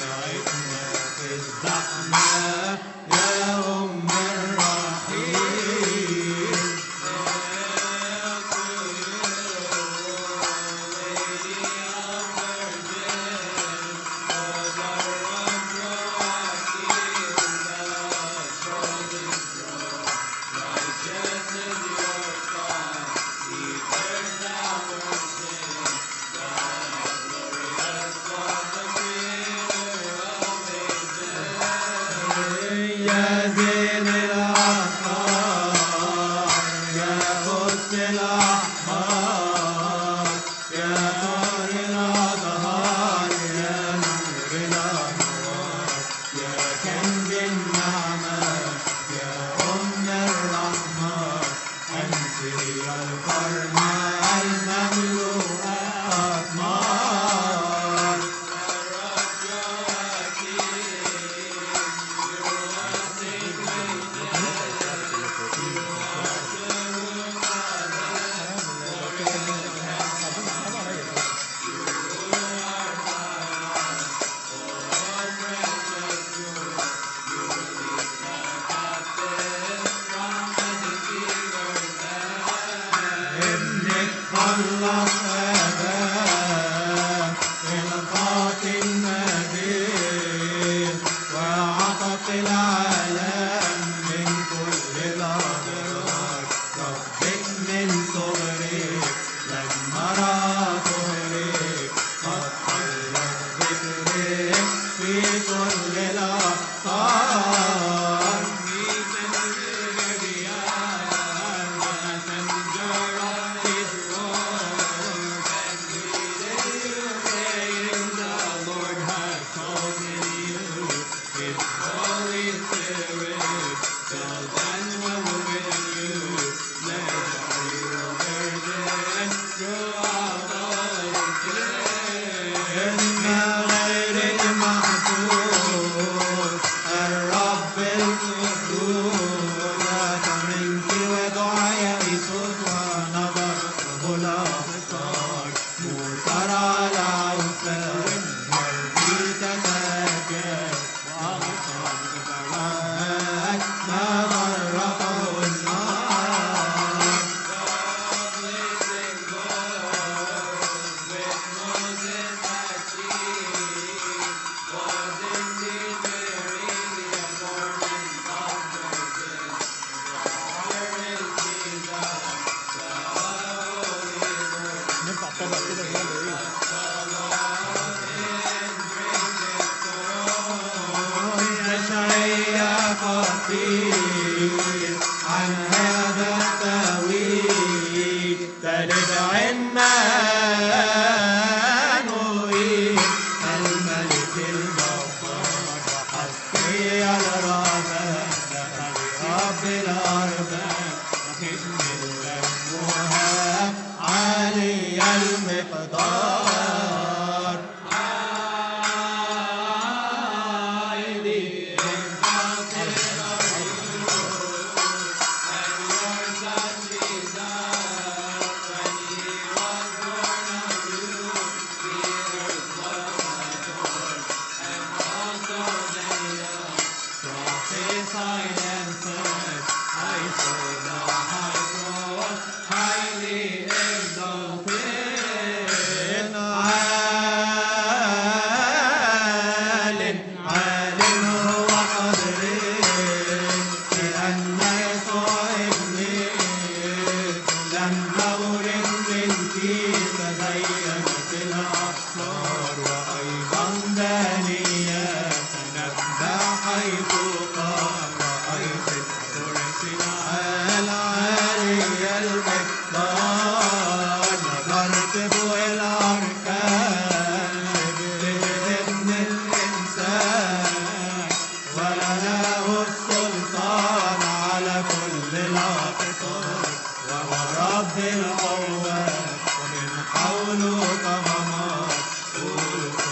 تعبنا في الزحمة يا أم الرحيم يا زين الأحمر يا قدس الأحمر يا نور الأزهار يا نور الأنوار يا كنز النعمة يا أم الرحمة أنت يا الكرمة المملوءة أثمار ابنك خلص أباه القاتل النبي وعطف العالم من كل الأضرار ربك من صغرك لما رأى طهرك قد حل ذكرك في كل الأخطار غير المحدود الرب القدوس ذاك منك ودعاء يسوع ونظره الأبصار موسر على عوسان مرضي تتاكل وأغصان كفواك ما غرقه النار نرفع الطبق كده ولا ايه؟ يشعي خطير عن هذا التأويل تلد عنانوئيل الملك الجبار وحسبي الرباب دخل رب الأرباب وختم المهاب عالي المقدار عالي highly exalted. عال عال هو قدرك لأن يسوع ابنك لما ولد منك تزينت الأبصار وأيضا دانيات نبدأ حيث قال رأيت الكرس العال عالي المقدار نظرت فوق الأركان ابن الإنسان ولا له السلطان على كل الأقطار وهو رب القوات ومن حوله طغمات قولوا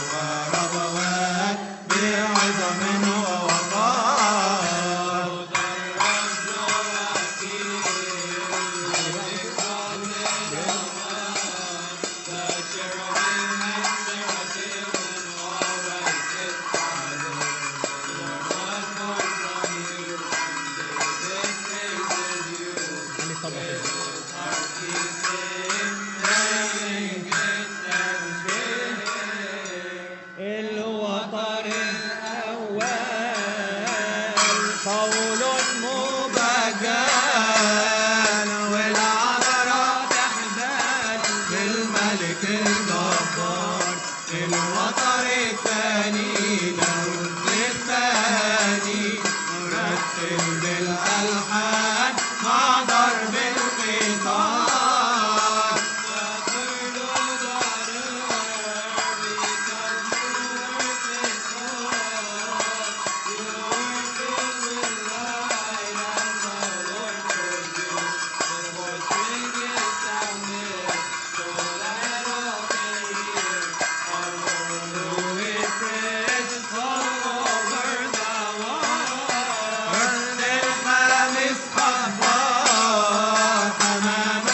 الوتر الثاني لرد الثاني نرتل بالألحان مع ضرب القيثار الخامس خبار حمامة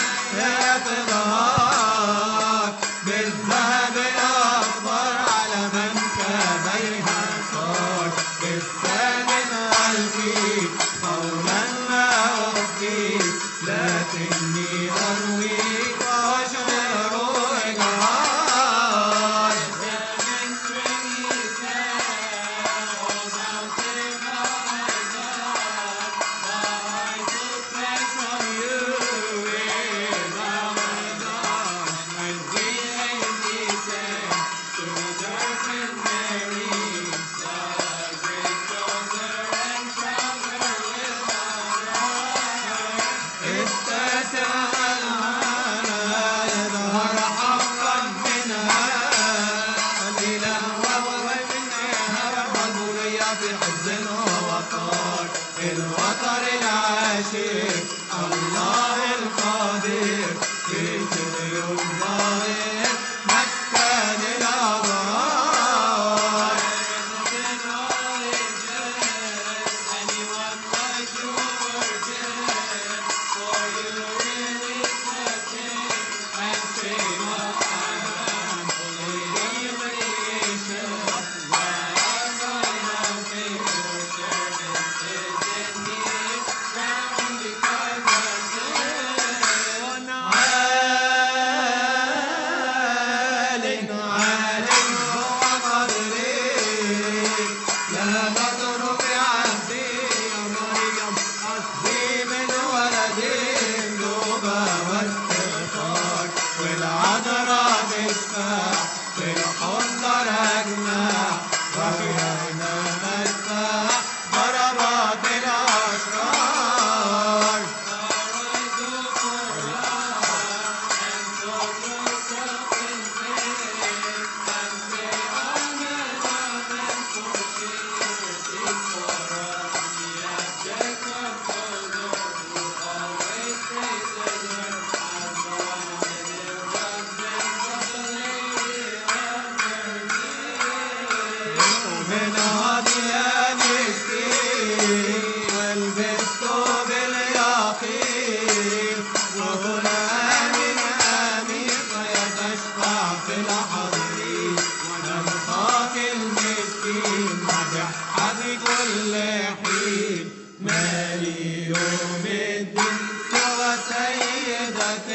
يتظهر بالذهب الأخضر على منكبيها صار بالثامن ألفي قولا ما أخفيك لكني أرويك وأشعر إجهار التاسع المعنى يظهر حقا منها قليلا وهو منها والبنية في حزن ووقار الوتر العاشر الله القادر في سر الظاهر مسكن الأبرار عال عال هو قدري لا تترك عبدي يا مريم قصدي من ولدي توبة واستغفار والعذراء تشفع في الحضر أجمع وهي إنما تدفع ضربات الأشرار من هاديان مسكين والبسته باليقين وهنا آمين آمين فيتشفع في الحضرين ونلقاك المسكين مدح بكل حين مالي يوم الدين سوى سيدة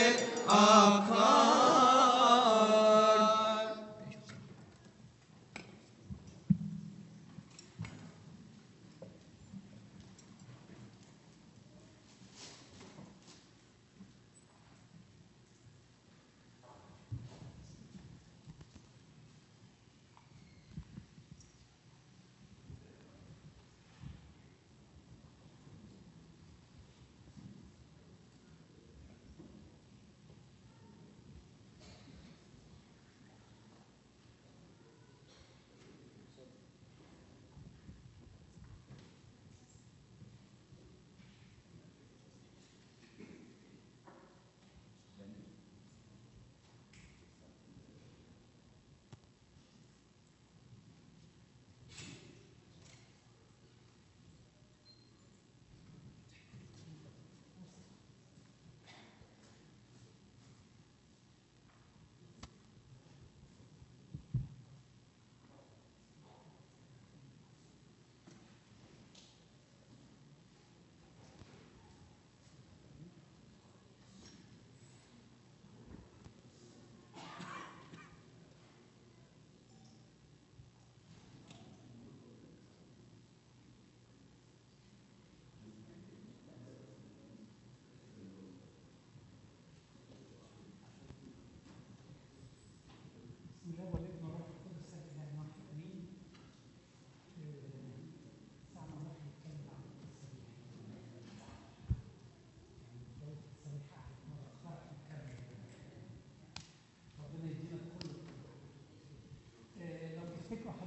الأبرار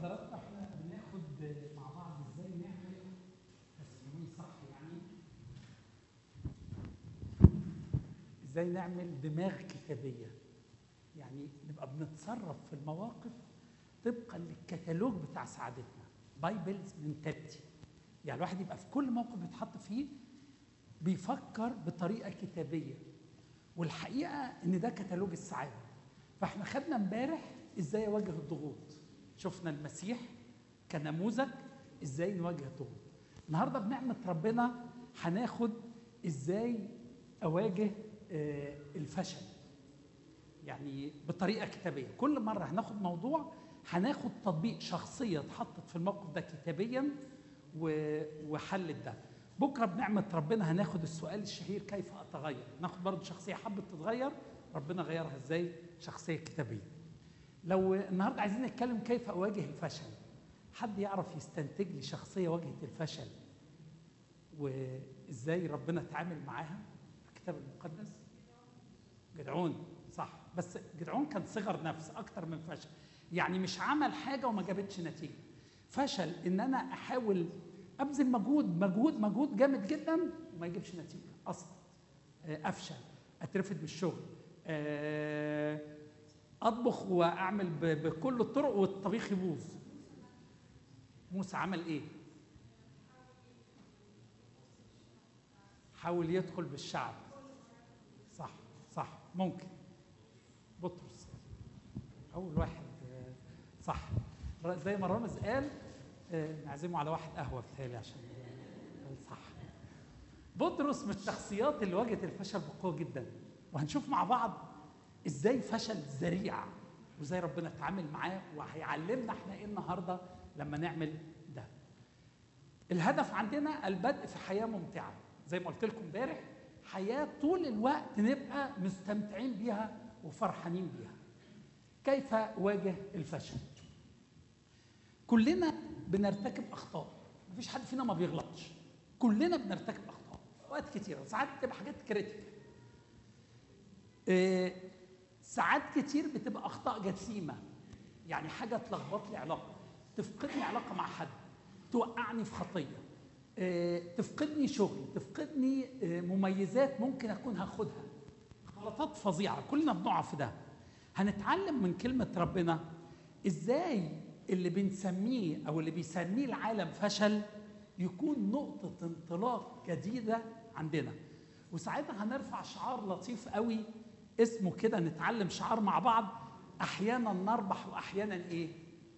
حضراتكم احنا بناخد مع بعض ازاي نعمل بس فهموني صح يعني ازاي نعمل دماغ كتابيه يعني نبقى بنتصرف في المواقف طبقا للكتالوج بتاع سعادتنا بايبلز منتاليتي يعني الواحد يبقى في كل موقف بيتحط فيه بيفكر بطريقه كتابيه والحقيقه ان ده كتالوج السعاده فاحنا خدنا امبارح ازاي اواجه الضغوط شفنا المسيح كنموذج ازاي نواجه الضغوط النهارده بنعمه ربنا هناخد ازاي اواجه آه، الفشل يعني بطريقه كتابيه كل مره هناخد موضوع هناخد تطبيق شخصيه اتحطت في الموقف ده كتابيا و- وحلت ده بكره بنعمه ربنا هناخد السؤال الشهير كيف اتغير ناخد برضه شخصيه حبت تتغير ربنا غيرها ازاي شخصيه كتابيه لو النهارده عايزين نتكلم كيف اواجه الفشل حد يعرف يستنتج لي شخصيه واجهت الفشل وازاي ربنا اتعامل معاها في الكتاب المقدس جدعون صح بس جدعون كان صغر نفس اكتر من فشل يعني مش عمل حاجه وما جابتش نتيجه فشل ان انا احاول ابذل مجهود مجهود مجهود جامد جدا وما يجيبش نتيجه اصلا آه، افشل اترفد من الشغل آه، اطبخ واعمل ب- بكل الطرق والطبيخ يبوظ موسى عمل ايه حاول يدخل بالشعب صح صح ممكن بطرس اول واحد آه، صح ر- زي ما رامز قال آه، نعزمه على واحد قهوه بتهيألي عشان قال صح بطرس من الشخصيات اللي واجهت الفشل بقوه جدا وهنشوف مع بعض ازاي فشل ذريع وازاي ربنا اتعامل معاه وهيعلمنا احنا ايه النهارده لما نعمل ده الهدف عندنا البدء في حياه ممتعه زي ما قلت لكم امبارح حياه طول الوقت نبقى مستمتعين بيها وفرحانين بيها كيف اواجه الفشل كلنا بنرتكب اخطاء مفيش حد فينا ما بيغلطش كلنا بنرتكب اخطاء اوقات كتيره ساعات بتبقى حاجات كريتيكال آه، ساعات كتير بتبقى اخطاء جسيمه يعني حاجه تلخبط لي علاقه تفقدني علاقه مع حد توقعني في خطيه آه، تفقدني شغل تفقدني آه، مميزات ممكن اكون هاخدها غلطات فظيعه كلنا بنقع في ده هنتعلم من كلمه ربنا ازاي اللي بنسميه او اللي بيسميه العالم فشل يكون نقطه انطلاق جديده عندنا وساعتها هنرفع شعار لطيف قوي اسمه كده نتعلم شعار مع بعض احيانا نربح واحيانا ايه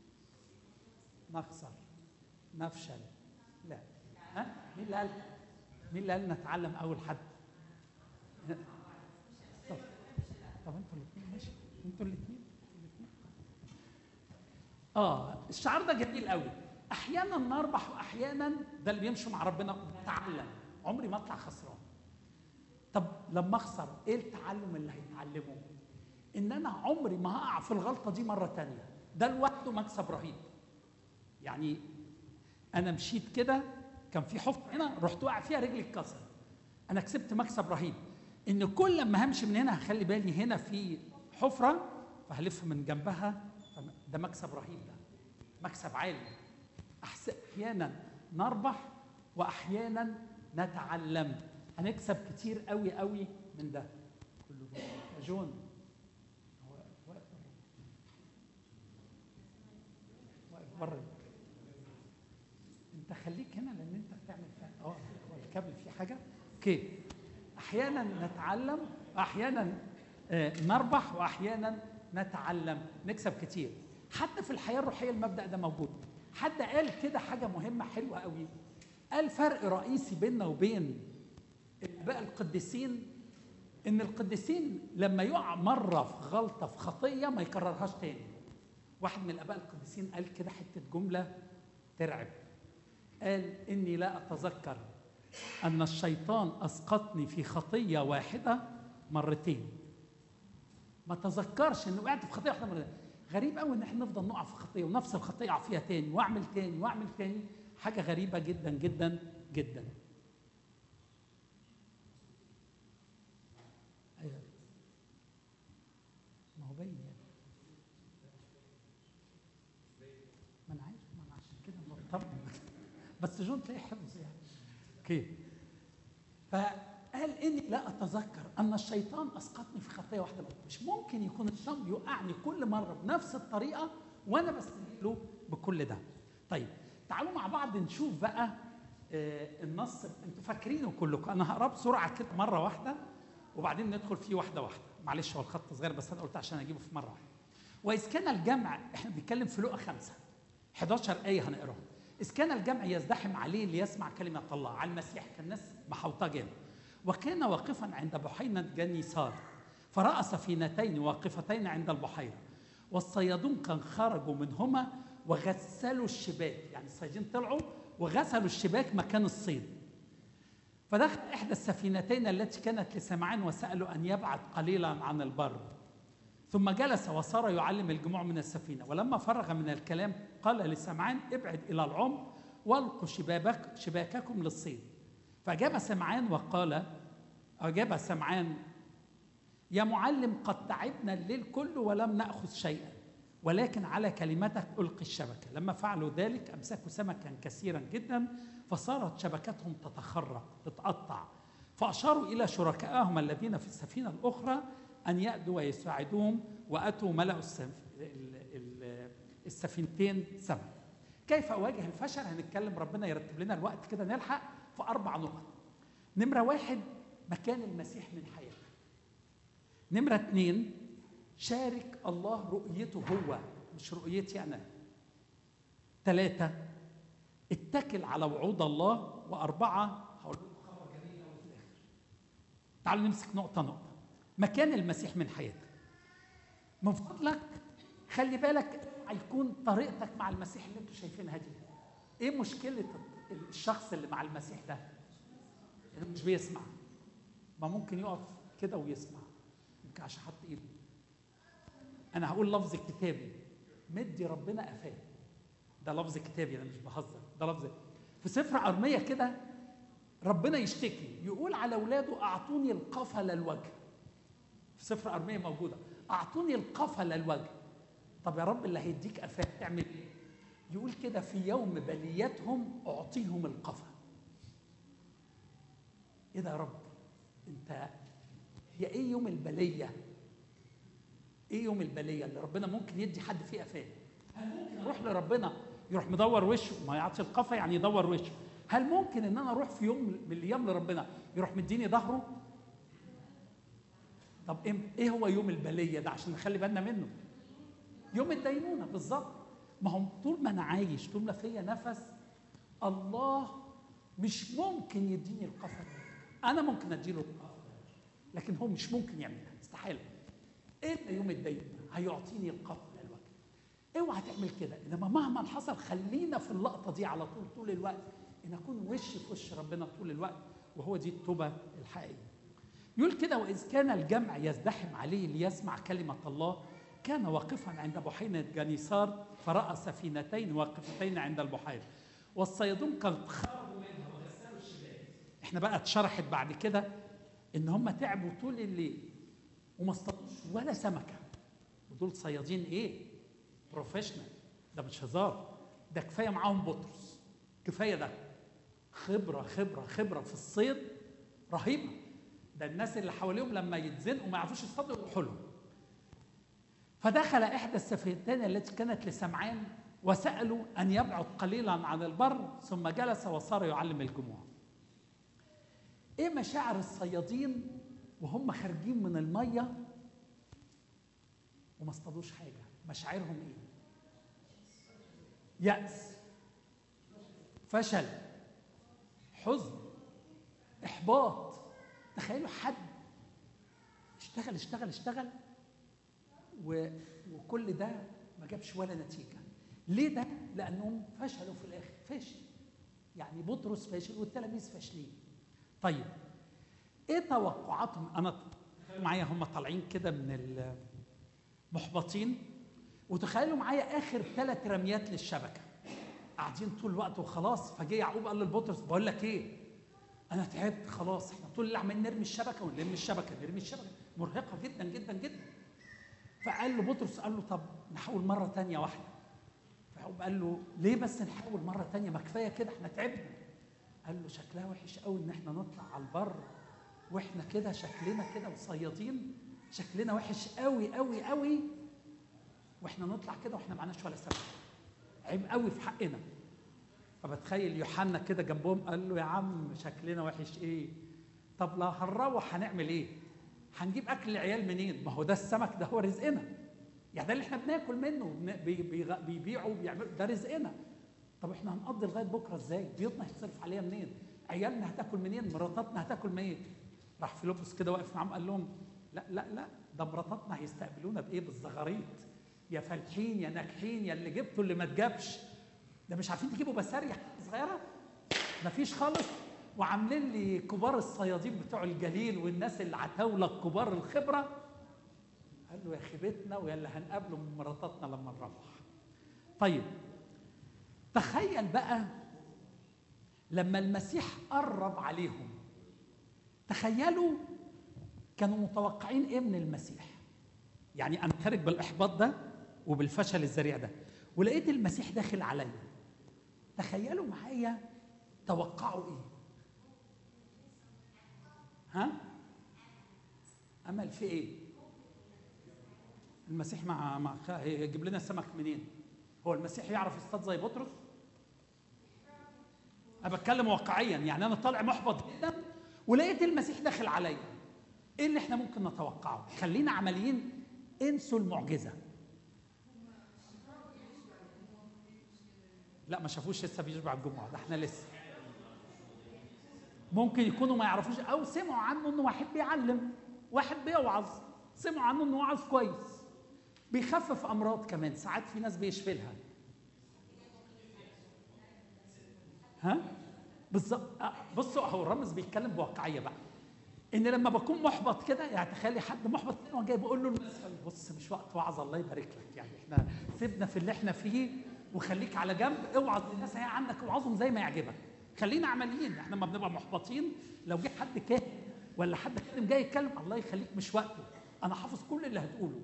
نخسر نفشل لا ها مين اللي قال مين اللي قال نتعلم اول حد طب طب انتوا الاثنين ماشي انتوا الاثنين اه الشعار ده جميل قوي احيانا نربح واحيانا ده اللي بيمشي مع ربنا بتعلم عمري ما اطلع خسران طب لما اخسر ايه التعلم اللي هيتعلمه ان انا عمري ما هقع في الغلطه دي مره تانية ده لوحده مكسب رهيب يعني انا مشيت كده كان في حفره هنا رحت واقع فيها رجلي اتكسر انا كسبت مكسب رهيب ان كل لما همشي من هنا هخلي بالي هنا في حفره فهلف من جنبها ده مكسب رهيب ده مكسب عالي أحس- احيانا نربح واحيانا نتعلم هنكسب كتير قوي قوي من ده كله ده. يا جون هو واقف بره. واقف بره انت خليك هنا لان انت بتعمل فيها اه هو الكابل فيه حاجه اوكي احيانا نتعلم واحيانا آه، نربح واحيانا نتعلم نكسب كتير حتى في الحياه الروحيه المبدا ده موجود حد قال كده حاجه مهمه حلوه قوي قال فرق رئيسي بيننا وبين الاباء القديسين ان القديسين لما يقع مره في غلطه في خطيه ما يكررهاش تاني واحد من الاباء القديسين قال كده حته جمله ترعب قال اني لا اتذكر ان الشيطان اسقطني في خطيه واحده مرتين ما تذكرش ان وقعت في خطيه واحده مرتين غريب قوي ان احنا نفضل نقع في خطيه ونفس الخطيه اقع فيها تاني واعمل تاني واعمل تاني حاجه غريبه جدا جدا جدا ايوه ما هو باين يعني ما انا بس جون تلاقيه حفظ يعني اوكي فقال اني لا اتذكر ان الشيطان اسقطني في خطيه واحده بس مش ممكن يكون الشيطان بيوقعني كل مره بنفس الطريقه وانا بستجيب له بكل ده طيب تعالوا مع بعض نشوف بقى آه، النص انتوا فاكرينه كلكم انا هقراه بسرعه كده مره واحده وبعدين ندخل فيه واحده واحده معلش هو الخط صغير بس انا قلت عشان اجيبه في مره واحده واذ كان الجمع احنا بنتكلم في لقا خمسه 11 ايه هنقراهم اذ كان الجمع يزدحم عليه ليسمع كلمه الله على المسيح كان الناس محوطه جامد وكان واقفا عند بحيره جنيسار فراى سفينتين واقفتين عند البحيره والصيادون كان خرجوا منهما وغسلوا الشباك يعني الصيادين طلعوا وغسلوا الشباك مكان الصيد فدخل إحدى السفينتين التي كانت لسمعان وسألوا أن يبعد قليلا عن البر ثم جلس وصار يعلم الجموع من السفينة ولما فرغ من الكلام قال لسمعان ابعد إلى العمق والقوا شبابك شباككم للصيد فأجاب سمعان وقال أجاب سمعان يا معلم قد تعبنا الليل كله ولم نأخذ شيئا ولكن على كلمتك ألقي الشبكة لما فعلوا ذلك أمسكوا سمكا كثيرا جدا فصارت شبكتهم تتخرق تتقطع فأشاروا إلى شركائهم الذين في السفينة الأخرى أن يأتوا ويساعدوهم وأتوا ملأوا السف- ال- ال- السفينتين سمك كيف أواجه الفشل هنتكلم ربنا يرتب لنا الوقت كده نلحق في أربع نقط نمرة واحد مكان المسيح من حياتك نمرة اتنين شارك الله رؤيته هو مش رؤيتي أنا ثلاثة اتكل على وعود الله وأربعة هقول لكم خبر جميل أوي في الآخر تعالوا نمسك نقطة نقطة مكان المسيح من حياتك من فضلك خلي بالك هيكون طريقتك مع المسيح اللي انتوا شايفينها دي ايه مشكلة الشخص اللي مع المسيح ده اللي مش بيسمع ما ممكن يقف كده ويسمع يمكن عشان حط ايده انا هقول لفظ كتابي مدي ربنا قفاه ده لفظ كتابي انا مش بهزر ده لفظ في سفر ارميه كده ربنا يشتكي يقول على اولاده اعطوني القفل الوجه في سفر ارميه موجوده اعطوني القفل الوجه طب يا رب اللي هيديك قفاه تعمل ايه يقول كده في يوم بليتهم اعطيهم القفا ايه ده يا رب انت هي ايه يوم البليه ايه يوم البليه اللي ربنا ممكن يدي حد فيه قفاه هل ممكن اروح لربنا يروح مدور وشه ما يعطي القفا يعني يدور وشه هل ممكن ان انا اروح في يوم من الايام لربنا يروح مديني ظهره طب إيه- ايه هو يوم البليه ده عشان نخلي بالنا منه يوم الدينونه بالظبط ما هو طول ما انا عايش طول ما فيا نفس الله مش ممكن يديني القفا ده. انا ممكن اديله القفا ده. لكن هو مش ممكن يعملها استحاله الا يوم الدينونه هيعطيني القفا الوجه اوعى تعمل كده انما مهما حصل خلينا في اللقطه دي على طول طول الوقت ان اكون وش في وش ربنا طول الوقت وهو دي التوبه الحقيقيه يقول كده واذ كان الجمع يزدحم عليه ليسمع كلمه الله كان واقفا عند بحيره جنيسار فراى سفينتين واقفتين عند البحيره والصيادون قد خرجوا منها وغسلوا الشباك احنا بقى اتشرحت بعد كده ان هم تعبوا طول الليل وما اصطادوش ولا سمكه ودول صيادين ايه بروفيشنال ده مش هزار ده كفايه معاهم بطرس كفايه ده خبره خبره خبره في الصيد رهيبه ده الناس اللي حواليهم لما يتزنقوا ما يعرفوش يصطادوا يروحوا لهم فدخل احدى السفينتين التي كانت لسمعان وسالوا ان يبعد قليلا عن البر ثم جلس وصار يعلم الجموع ايه مشاعر الصيادين وهم خارجين من الميه وما اصطادوش حاجه مشاعرهم ايه يأس فشل حزن احباط تخيلوا حد اشتغل اشتغل اشتغل و... وكل ده ما جابش ولا نتيجه ليه ده لانهم فشلوا في الاخر فاشل يعني بطرس فاشل والتلاميذ فاشلين طيب ايه توقعاتهم انا معايا هم طالعين كده من المحبطين وتخيلوا معايا اخر ثلاث رميات للشبكه قاعدين طول الوقت وخلاص فجه يعقوب قال للبطرس بقول لك ايه انا تعبت خلاص احنا طول الليل عمالين نرمي الشبكه ونلم الشبكه نرمي الشبكه مرهقه جدا جدا جدا فقال له بطرس قال له طب نحاول مره تانية واحده يعقوب قال له ليه بس نحاول مره تانية ما كفايه كده احنا تعبنا قال له شكلها وحش قوي ان احنا نطلع على البر واحنا كده شكلنا كده وصيادين شكلنا وحش قوي قوي قوي واحنا نطلع كده واحنا معناش ولا سمك عيب قوي في حقنا فبتخيل يوحنا كده جنبهم قال له يا عم شكلنا وحش ايه طب لا هنروح هنعمل ايه هنجيب اكل العيال منين ما هو ده السمك ده هو رزقنا يعني ده اللي احنا بناكل منه بن- بي- بيغ- بيبيعوا بيعملوا ده رزقنا طب احنا هنقضي لغايه بكره ازاي بيوتنا هيتصرف عليها منين عيالنا هتاكل منين مراتاتنا هتاكل منين راح فيلبس كده واقف معاهم قال لهم لا لا لا ده مراتاتنا هيستقبلونا بايه بالزغاريط يا فالحين يا ناجحين يا اللي جبتوا اللي ما اتجابش ده مش عارفين تجيبوا بسارية صغيرة مفيش خالص وعاملين لي كبار الصيادين بتوع الجليل والناس العتاولة الكبار الخبرة قال له يا خيبتنا ويا اللي هنقابله من مراتاتنا لما نروح طيب تخيل بقى لما المسيح قرب عليهم تخيلوا كانوا متوقعين ايه من المسيح يعني انا خارج بالاحباط ده وبالفشل الذريع ده ولقيت المسيح داخل عليا تخيلوا معايا توقعوا ايه ها امل في ايه المسيح مع مع خ- هيجيب لنا السمك منين هو المسيح يعرف يصطاد زي بطرس انا بتكلم واقعيا يعني انا طالع محبط جدا ولقيت المسيح داخل عليا ايه اللي احنا ممكن نتوقعه خلينا عمليين انسوا المعجزه لا ما شافوش لسه بيشبع الجمعه ده احنا لسه ممكن يكونوا ما يعرفوش او سمعوا عنه انه واحد بيعلم واحد بيوعظ سمعوا عنه انه واعظ كويس بيخفف امراض كمان ساعات في ناس بيشفي لها ها بالظبط آه، بصوا هو الرمز بيتكلم بواقعيه بقى ان لما بكون محبط كده يعني تخيلي حد محبط كده وانا جاي بقول له المثل بص مش وقت وعظ الله يبارك لك يعني احنا سيبنا في اللي احنا فيه وخليك على جنب اوعظ للناس هي عنك اوعظهم زي ما يعجبك خلينا عمليين احنا لما بنبقى محبطين لو جه حد كاهن ولا حد كاتم جاي يتكلم الله يخليك مش وقته انا حافظ كل اللي هتقوله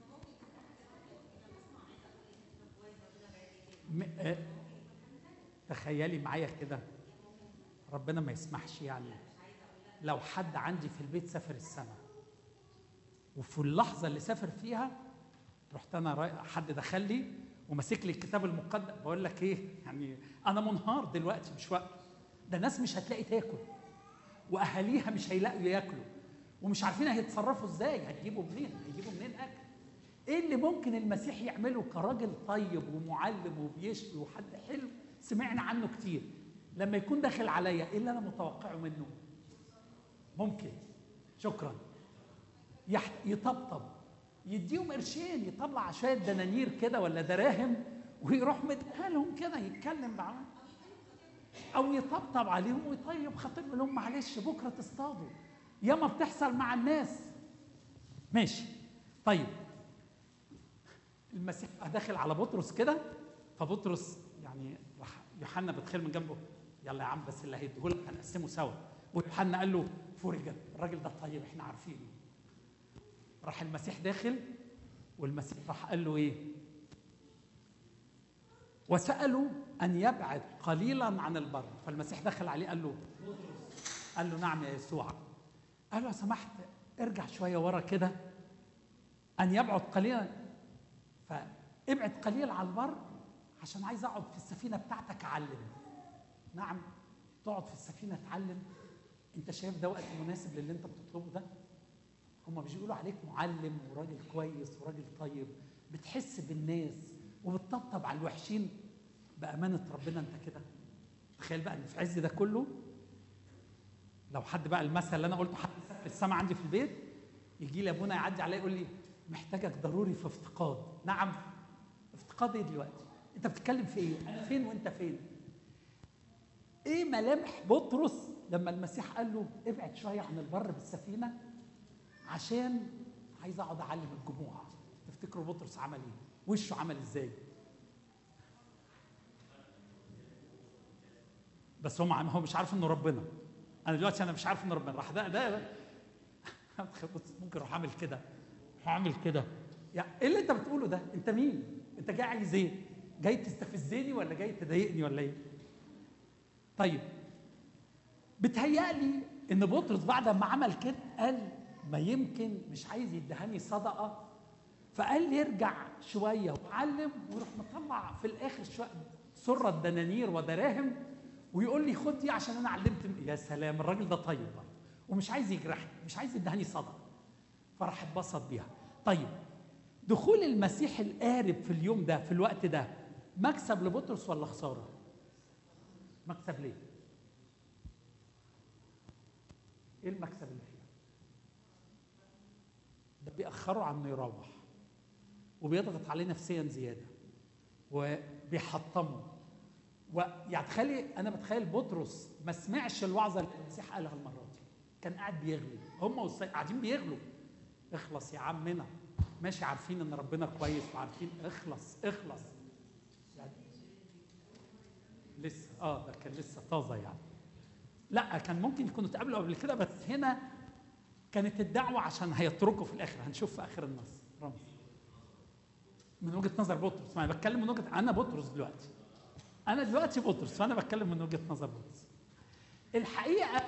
م- آه، تخيلي معايا كده ربنا ما يسمحش يعني لو حد عندي في البيت سافر السماء وفي اللحظه اللي سافر فيها رحت انا رايح حد دخل لي وماسك لي الكتاب المقدس بقول لك ايه يعني انا منهار دلوقتي مش وقت ده ناس مش هتلاقي تاكل واهاليها مش هيلاقوا ياكلوا ومش عارفين هيتصرفوا ازاي هتجيبوا منين هيجيبوا منين اكل ايه اللي ممكن المسيح يعمله كراجل طيب ومعلم وبيشفي وحد حلو سمعنا عنه كتير لما يكون داخل عليا ايه اللي انا متوقعه منه ممكن شكرا يح... يطبطب يديهم قرشين يطلع شويه دنانير كده ولا دراهم ويروح مديها لهم كده يتكلم معاهم او يطبطب عليهم ويطيب خاطر يقول لهم معلش بكره تصطادوا ياما بتحصل مع الناس ماشي طيب المسيح بقى داخل على بطرس كده فبطرس يعني راح يوحنا بتخيل من جنبه يلا يا عم بس اللي هيديهولك هنقسمه سوا ويوحنا قال له فرجت الراجل ده طيب احنا عارفينه راح المسيح داخل والمسيح راح قال له ايه وسألوا أن يبعد قليلا عن البر فالمسيح دخل عليه قال له قال له نعم يا يسوع قال له لو سمحت ارجع شوية ورا كده أن يبعد قليلا فابعد قليل على البر عشان عايز أقعد في السفينة بتاعتك أعلم نعم تقعد في السفينة تعلم أنت شايف ده وقت مناسب للي أنت بتطلبه ده هم مش بيقولوا عليك معلم وراجل كويس وراجل طيب بتحس بالناس وبتطبطب على الوحشين بأمانة ربنا أنت كده تخيل بقى إن في عز ده كله لو حد بقى المثل اللي أنا قلته حد في السما عندي في البيت يجي لي أبونا يعدي عليا يقول لي محتاجك ضروري في افتقاد نعم افتقاد إيه دلوقتي؟ أنت بتتكلم في إيه؟ أنا فين وأنت فين؟ إيه ملامح بطرس لما المسيح قال له ابعد شوية عن البر بالسفينة عشان عايز اقعد اعلم الجموع تفتكروا بطرس عمل ايه وشه عمل ازاي بس هو هو مش عارف انه ربنا انا دلوقتي انا مش عارف انه ربنا راح ده ده ممكن اروح اعمل كده اروح اعمل كده يعني ايه اللي انت بتقوله ده انت مين انت جاي عايز ايه جاي تستفزني ولا جاي تضايقني ولا ايه طيب بتهيألي ان بطرس بعد ما عمل كده قال ما يمكن مش عايز يدهاني صدقه فقال لي يرجع شويه وعلم ويروح مطلع في الاخر شويه سره دنانير ودراهم ويقول لي خد دي عشان انا علمت يا سلام الراجل ده طيب برضه ومش عايز يجرحني مش عايز يدهاني صدقه فراح اتبسط بيها طيب دخول المسيح القارب في اليوم ده في الوقت ده مكسب لبطرس ولا خساره مكسب ليه ايه المكسب اللي فيها ده بيأخره عن انه يروح وبيضغط عليه نفسيا زياده وبيحطمه ويعني تخيلي انا بتخيل بطرس ما سمعش الوعظه اللي المسيح قالها المره دي كان قاعد بيغلي هم والصي- قاعدين بيغلوا اخلص يا عمنا ماشي عارفين ان ربنا كويس وعارفين اخلص اخلص يعني لسه اه ده كان لسه طازه يعني لا كان ممكن يكونوا اتقابلوا قبل كده بس هنا كانت الدعوه عشان هيتركوا في الاخر هنشوف في اخر النص رمز من وجهه نظر بطرس ما انا بتكلم من وجهه انا بطرس دلوقتي انا دلوقتي بطرس فانا بتكلم من وجهه نظر بطرس الحقيقه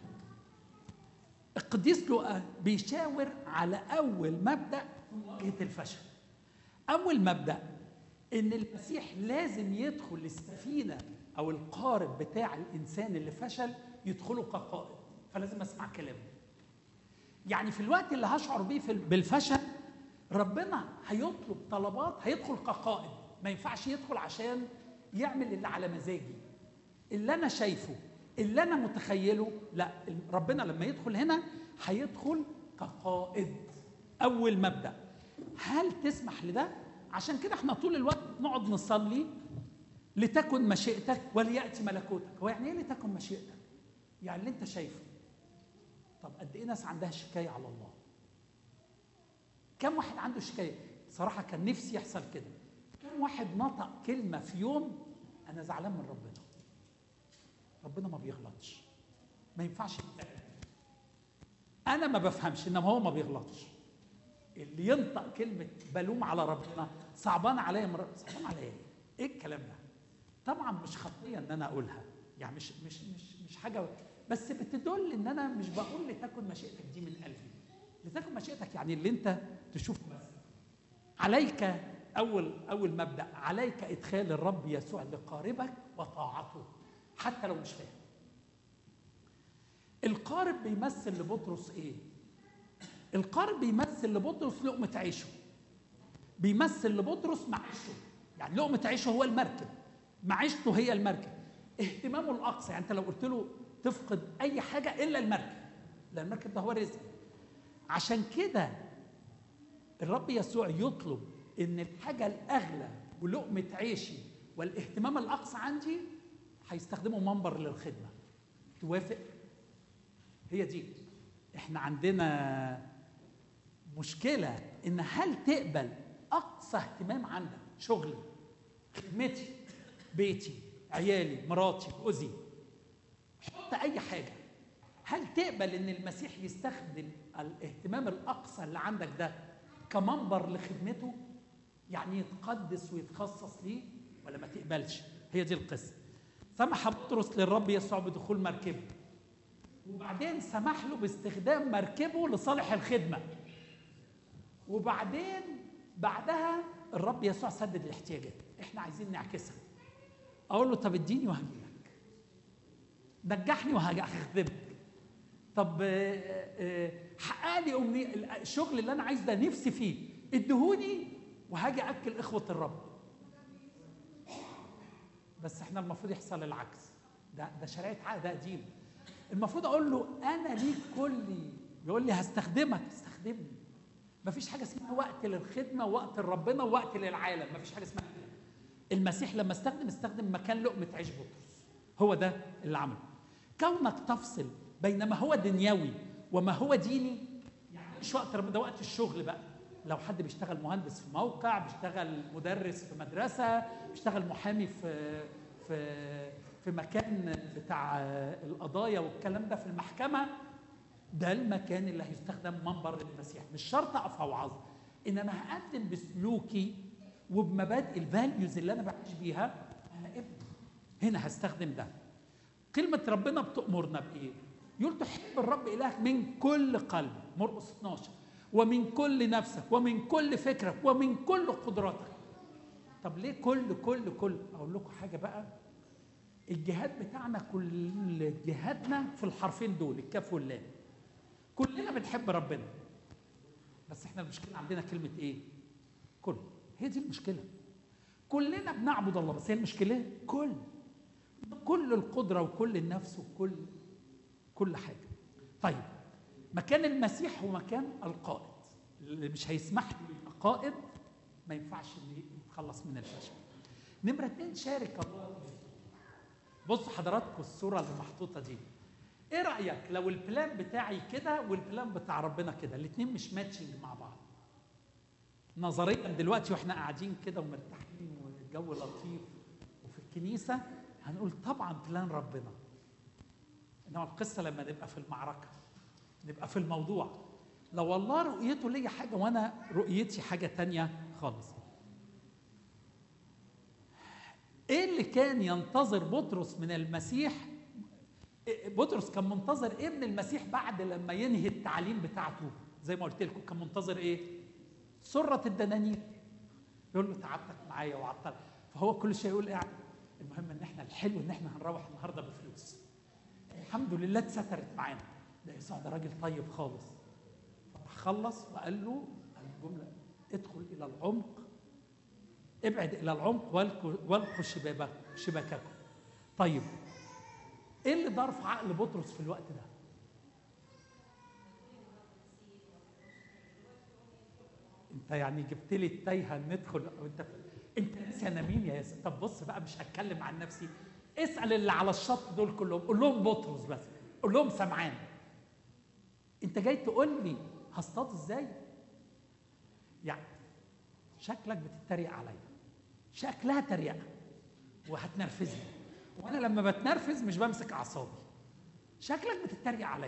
القديس لوقا بيشاور على اول مبدا في مواجهه الفشل اول مبدا ان المسيح لازم يدخل السفينه او القارب بتاع الانسان اللي فشل يدخله كقائد فلازم اسمع كلامه يعني في الوقت اللي هشعر بيه في- بالفشل ربنا هيطلب طلبات هيدخل كقائد ما ينفعش يدخل عشان يعمل اللي على مزاجي اللي انا شايفه اللي انا متخيله لا ربنا لما يدخل هنا هيدخل كقائد اول مبدا هل تسمح لده عشان كده احنا طول الوقت نقعد نصلي لتكن مشيئتك ولياتي ملكوتك هو يعني ايه لتكن مشيئتك يعني اللي انت شايفه طب قد ايه ناس عندها شكايه على الله كم واحد عنده شكايه صراحه كان نفسي يحصل كده كم واحد نطق كلمه في يوم انا زعلان من ربنا ربنا ما بيغلطش ما ينفعش يتقال. انا ما بفهمش انما هو ما بيغلطش اللي ينطق كلمه بلوم على ربنا صعبان عليا مر... صعبان عليا ايه؟ ايه الكلام ده؟ طبعا مش خطيه ان انا اقولها يعني مش مش مش مش حاجه بس بتدل ان انا مش بقول لتكن مشيئتك دي من قلبي لتكن مشيئتك يعني اللي انت تشوفه بس عليك اول اول مبدا عليك ادخال الرب يسوع لقاربك وطاعته حتى لو مش فاهم القارب بيمثل لبطرس ايه القارب بيمثل لبطرس لقمه عيشه بيمثل لبطرس معيشته يعني لقمه عيشه هو المركب معيشته هي المركب اهتمامه الاقصى يعني انت لو قلت له تفقد اي حاجه الا المركب لان المركب ده هو رزق عشان كده الرب يسوع يطلب ان الحاجه الاغلى ولقمه عيشي والاهتمام الاقصى عندي هيستخدموا منبر للخدمه توافق هي دي احنا عندنا مشكله ان هل تقبل اقصى اهتمام عندك شغلي خدمتي بيتي عيالي مراتي جوزي حط اي حاجه هل تقبل ان المسيح يستخدم الاهتمام الاقصى اللي عندك ده كمنبر لخدمته يعني يتقدس ويتخصص ليه ولا ما تقبلش هي دي القصه سمح بطرس للرب يسوع بدخول مركبه وبعدين سمح له باستخدام مركبه لصالح الخدمه وبعدين بعدها الرب يسوع سدد الاحتياجات احنا عايزين نعكسها اقول له طب اديني وهجي لك نجحني وهاجي اخدمك طب آه، آه، حقق لي امنيه الشغل اللي انا عايز ده نفسي فيه ادهوني وهاجي اكل اخوه الرب بس احنا المفروض يحصل العكس ده ده شريعه عقد قديم المفروض اقول له انا ليك كلي يقول لي هستخدمك استخدمني مفيش حاجه اسمها وقت للخدمه ووقت لربنا ووقت للعالم مفيش حاجه اسمها كده المسيح لما استخدم استخدم مكان لقمه عيش بطرس هو ده اللي عمله كونك تفصل بين ما هو دنيوي وما هو ديني يعني مش وقت رب- ده وقت الشغل بقى لو حد بيشتغل مهندس في موقع بيشتغل مدرس في مدرسه بيشتغل محامي في في في مكان بتاع القضايا والكلام ده في المحكمه ده المكان اللي هيستخدم منبر للمسيح مش شرط اقف اوعظ انما هقدم بسلوكي وبمبادئ الفاليوز اللي انا بعيش بيها انا ابن هنا هستخدم ده كلمة ربنا بتأمرنا بإيه؟ يقول تحب الرب إلهك من كل قلب مرقس 12 ومن كل نفسك ومن كل فكرك ومن كل قدراتك طب ليه كل كل كل أقول لكم حاجة بقى الجهاد بتاعنا كل جهادنا في الحرفين دول الكاف واللام كلنا بنحب ربنا بس احنا المشكله عندنا كلمه ايه كل هي دي المشكله كلنا بنعبد الله بس هي المشكله كل كل القدره وكل النفس وكل كل حاجه طيب مكان المسيح هو مكان القائد اللي مش هيسمح له يبقى قائد ما ينفعش إن يتخلص من الفشل نمره اتنين شارك الله بصوا حضراتكم الصوره اللي محطوطه دي ايه رايك لو البلان بتاعي كده والبلان بتاع ربنا كده الاثنين مش ماتشنج مع بعض نظريا دلوقتي واحنا قاعدين كده ومرتاحين والجو لطيف وفي الكنيسه هنقول طبعا بلان ربنا انما القصه لما نبقى في المعركه نبقى في الموضوع لو والله رؤيته ليا حاجه وانا رؤيتي حاجه تانية خالص ايه اللي كان ينتظر بطرس من المسيح بطرس كان منتظر ايه من المسيح بعد لما ينهي التعليم بتاعته زي ما قلت لكم كان منتظر ايه سرة الدنانير يقول له تعبتك معايا وعطل فهو كل شيء يقول يعني المهم ان احنا الحلو ان احنا هنروح النهارده بفلوس الحمد لله اتسترت معانا ده يسوع ده راجل طيب خالص خلص وقال له الجمله ادخل الى العمق ابعد الى العمق والقوا شبابك شباككم طيب ايه اللي دار في عقل بطرس في الوقت ده انت يعني جبت لي التايهه ندخل انت انت ناسي انا مين يا ياسر طب بص بقى مش هتكلم عن نفسي اسال اللي على الشط دول كلهم قول لهم بطرس بس قول لهم سمعان انت جاي تقول لي هصطاد ازاي يعني شكلك بتتريق عليا شكلها تريقه وهتنرفزني وانا لما بتنرفز مش بمسك اعصابي شكلك بتتريق عليا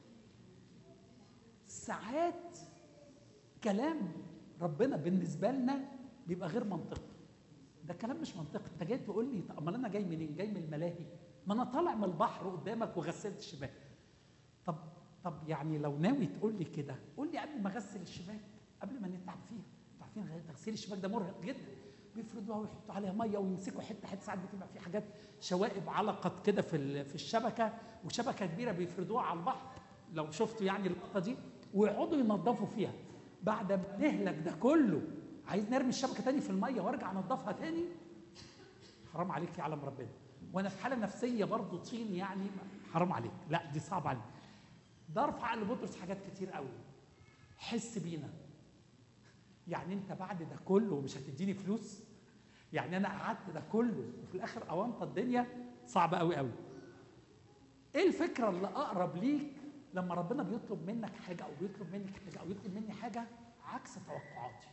ساعات كلام ربنا بالنسبه لنا بيبقى غير منطقي ده كلام مش منطقي انت جاي تقول لي طب امال انا جاي منين جاي من الملاهي ما انا طالع من البحر قدامك وغسلت الشباك طب طب يعني لو ناوي تقول لي كده قول لي قبل ما اغسل الشباك قبل ما نتعب فيها انتوا عارفين تغسيل الشباك ده مرهق جدا بيفردوها ويحطوا عليها ميه ويمسكوا حته حته ساعات بتبقى في حاجات شوائب علقت كده في في الشبكه وشبكه كبيره بيفردوها على البحر لو شفتوا يعني اللقطه دي ويقعدوا ينظفوا فيها بعد ما نهلك ده كله عايز نرمي الشبكه تاني في الميه وارجع انضفها تاني حرام عليك يعلم ربنا وانا في حاله نفسيه برضه طين يعني حرام عليك لا دي صعبه عليك ده رفع عقل بطرس حاجات كتير قوي حس بينا يعني انت بعد ده كله مش هتديني فلوس يعني انا قعدت ده كله وفي الاخر اوانطه الدنيا صعبه قوي قوي ايه الفكره اللي اقرب ليك لما ربنا بيطلب منك حاجه او بيطلب منك حاجه او يطلب مني حاجه عكس توقعاتي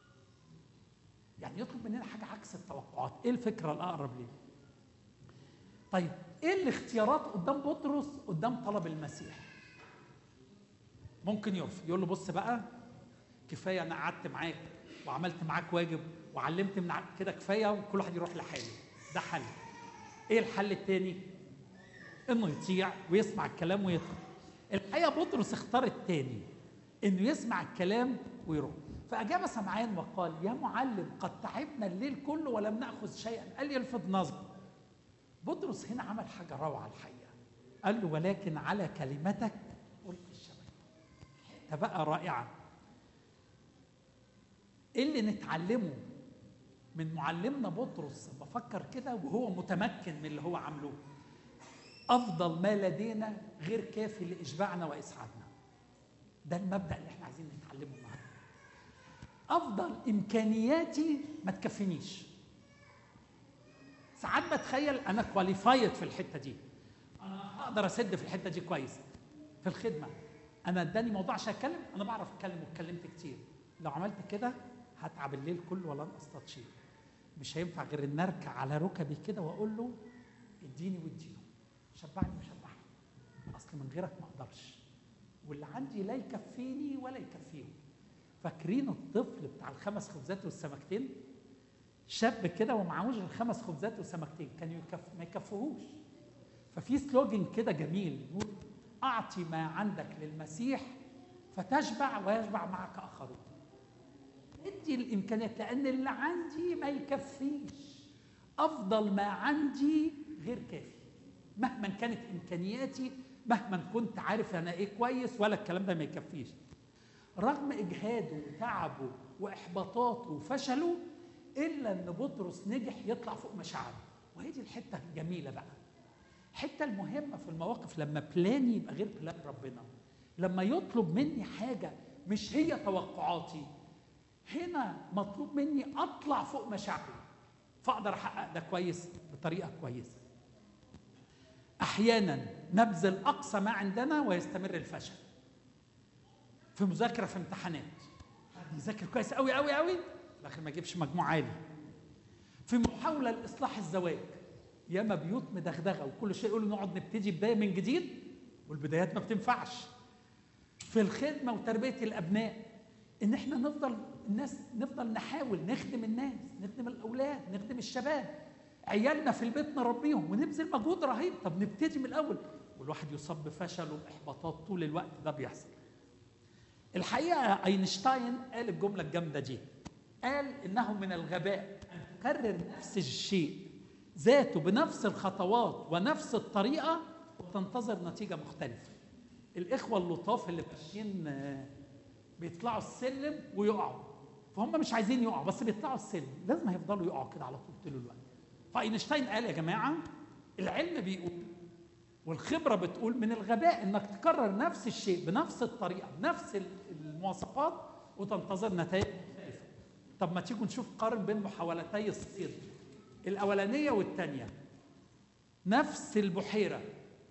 يعني يطلب مننا حاجه عكس التوقعات ايه الفكره الاقرب ليه طيب ايه الاختيارات قدام بطرس قدام طلب المسيح ممكن يرفض يقول له بص بقى كفايه انا قعدت معاك وعملت معاك واجب وعلمت من كده كفايه وكل واحد يروح لحاله ده حل ايه الحل التاني انه يطيع ويسمع الكلام ويدخل الحقيقه بطرس اختار التاني انه يسمع الكلام ويروح فاجاب سمعان وقال يا معلم قد تعبنا الليل كله ولم ناخذ شيئا قال يلفت نظر بطرس هنا عمل حاجه روعه الحقيقه قال له ولكن على كلمتك القي الشبكه حته بقى رائعه ايه اللي نتعلمه من معلمنا بطرس بفكر كده وهو متمكن من اللي هو عامله افضل ما لدينا غير كافي لاشباعنا واسعادنا ده المبدا اللي احنا عايزين نتعلمه النهارده افضل امكانياتي ما تكفينيش ساعات بتخيل انا كواليفايد في الحته دي انا اقدر اسد في الحته دي كويس في الخدمه انا اداني موضوع عشان اتكلم انا بعرف اتكلم واتكلمت كتير لو عملت كده هتعب الليل كله ولن اصطاد شيء مش هينفع غير ان اركع على ركبي كده واقول له اديني واديله شبعني وشبعني اصل من غيرك ما اقدرش واللي عندي لا يكفيني ولا يكفيهم فاكرين الطفل بتاع الخمس خبزات والسمكتين شاب كده ومعهوش غير خمس خبزات وسمكتين كانوا يكف... ما يكفوهوش ففي سلوجن كده جميل يقول اعطي ما عندك للمسيح فتشبع ويشبع معك اخرون ادي الامكانيات لان اللي عندي ما يكفيش افضل ما عندي غير كافي مهما كانت امكانياتي مهما كنت عارف انا ايه كويس ولا الكلام ده ما يكفيش رغم اجهاده وتعبه واحباطاته وفشله الا ان بطرس نجح يطلع فوق مشاعره وهي دي الحته الجميله بقى الحته المهمه في المواقف لما بلاني يبقى غير بلان ربنا لما يطلب مني حاجه مش هي توقعاتي هنا مطلوب مني اطلع فوق مشاعري فاقدر احقق ده كويس بطريقه كويسه احيانا نبذل اقصى ما عندنا ويستمر الفشل في مذاكره في امتحانات يذاكر كويس قوي قوي قوي في الاخر ما يجيبش مجموع عالي في محاوله لاصلاح الزواج ياما بيوت مدغدغه وكل شيء يقولوا نقعد نبتدي بدايه من جديد والبدايات ما بتنفعش في الخدمه وتربيه الابناء ان احنا نفضل الناس نفضل نحاول نخدم الناس نخدم الاولاد نخدم الشباب عيالنا في البيت نربيهم ونبذل مجهود رهيب طب نبتدي من الاول والواحد يصاب بفشل وباحباطات طول الوقت ده بيحصل الحقيقه اينشتاين قال الجمله الجامده دي قال انه من الغباء ان تكرر نفس الشيء ذاته بنفس الخطوات ونفس الطريقه وتنتظر نتيجه مختلفه الاخوه اللطاف اللي ماشيين آه، بيطلعوا السلم ويقعوا فهم مش عايزين يقعوا بس بيطلعوا السلم لازم هيفضلوا يقعوا كده على طول طول الوقت فاينشتاين قال يا جماعه العلم بيقول والخبره بتقول من الغباء انك تكرر نفس الشيء بنفس الطريقه بنفس المواصفات وتنتظر نتائج مختلفه طب ما تيجوا نشوف قارن بين محاولتي الصيد الاولانيه والثانيه نفس البحيره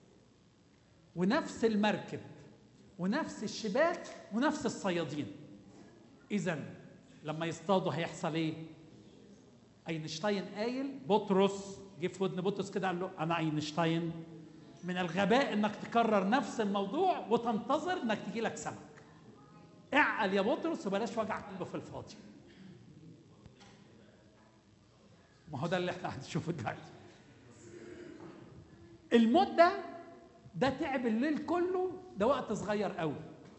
ونفس المركب ونفس الشباك ونفس الصيادين اذا لما يصطادوا هيحصل ايه اينشتاين قايل بطرس جه في ودن بطرس كده قال له انا اينشتاين من الغباء انك تكرر نفس الموضوع وتنتظر انك تجي لك سمك اعقل يا بطرس وبلاش وجع قلبه في الفاضي ما هو ده اللي احنا هنشوفه دلوقتي الموت ده ده تعب الليل كله ده وقت صغير قوي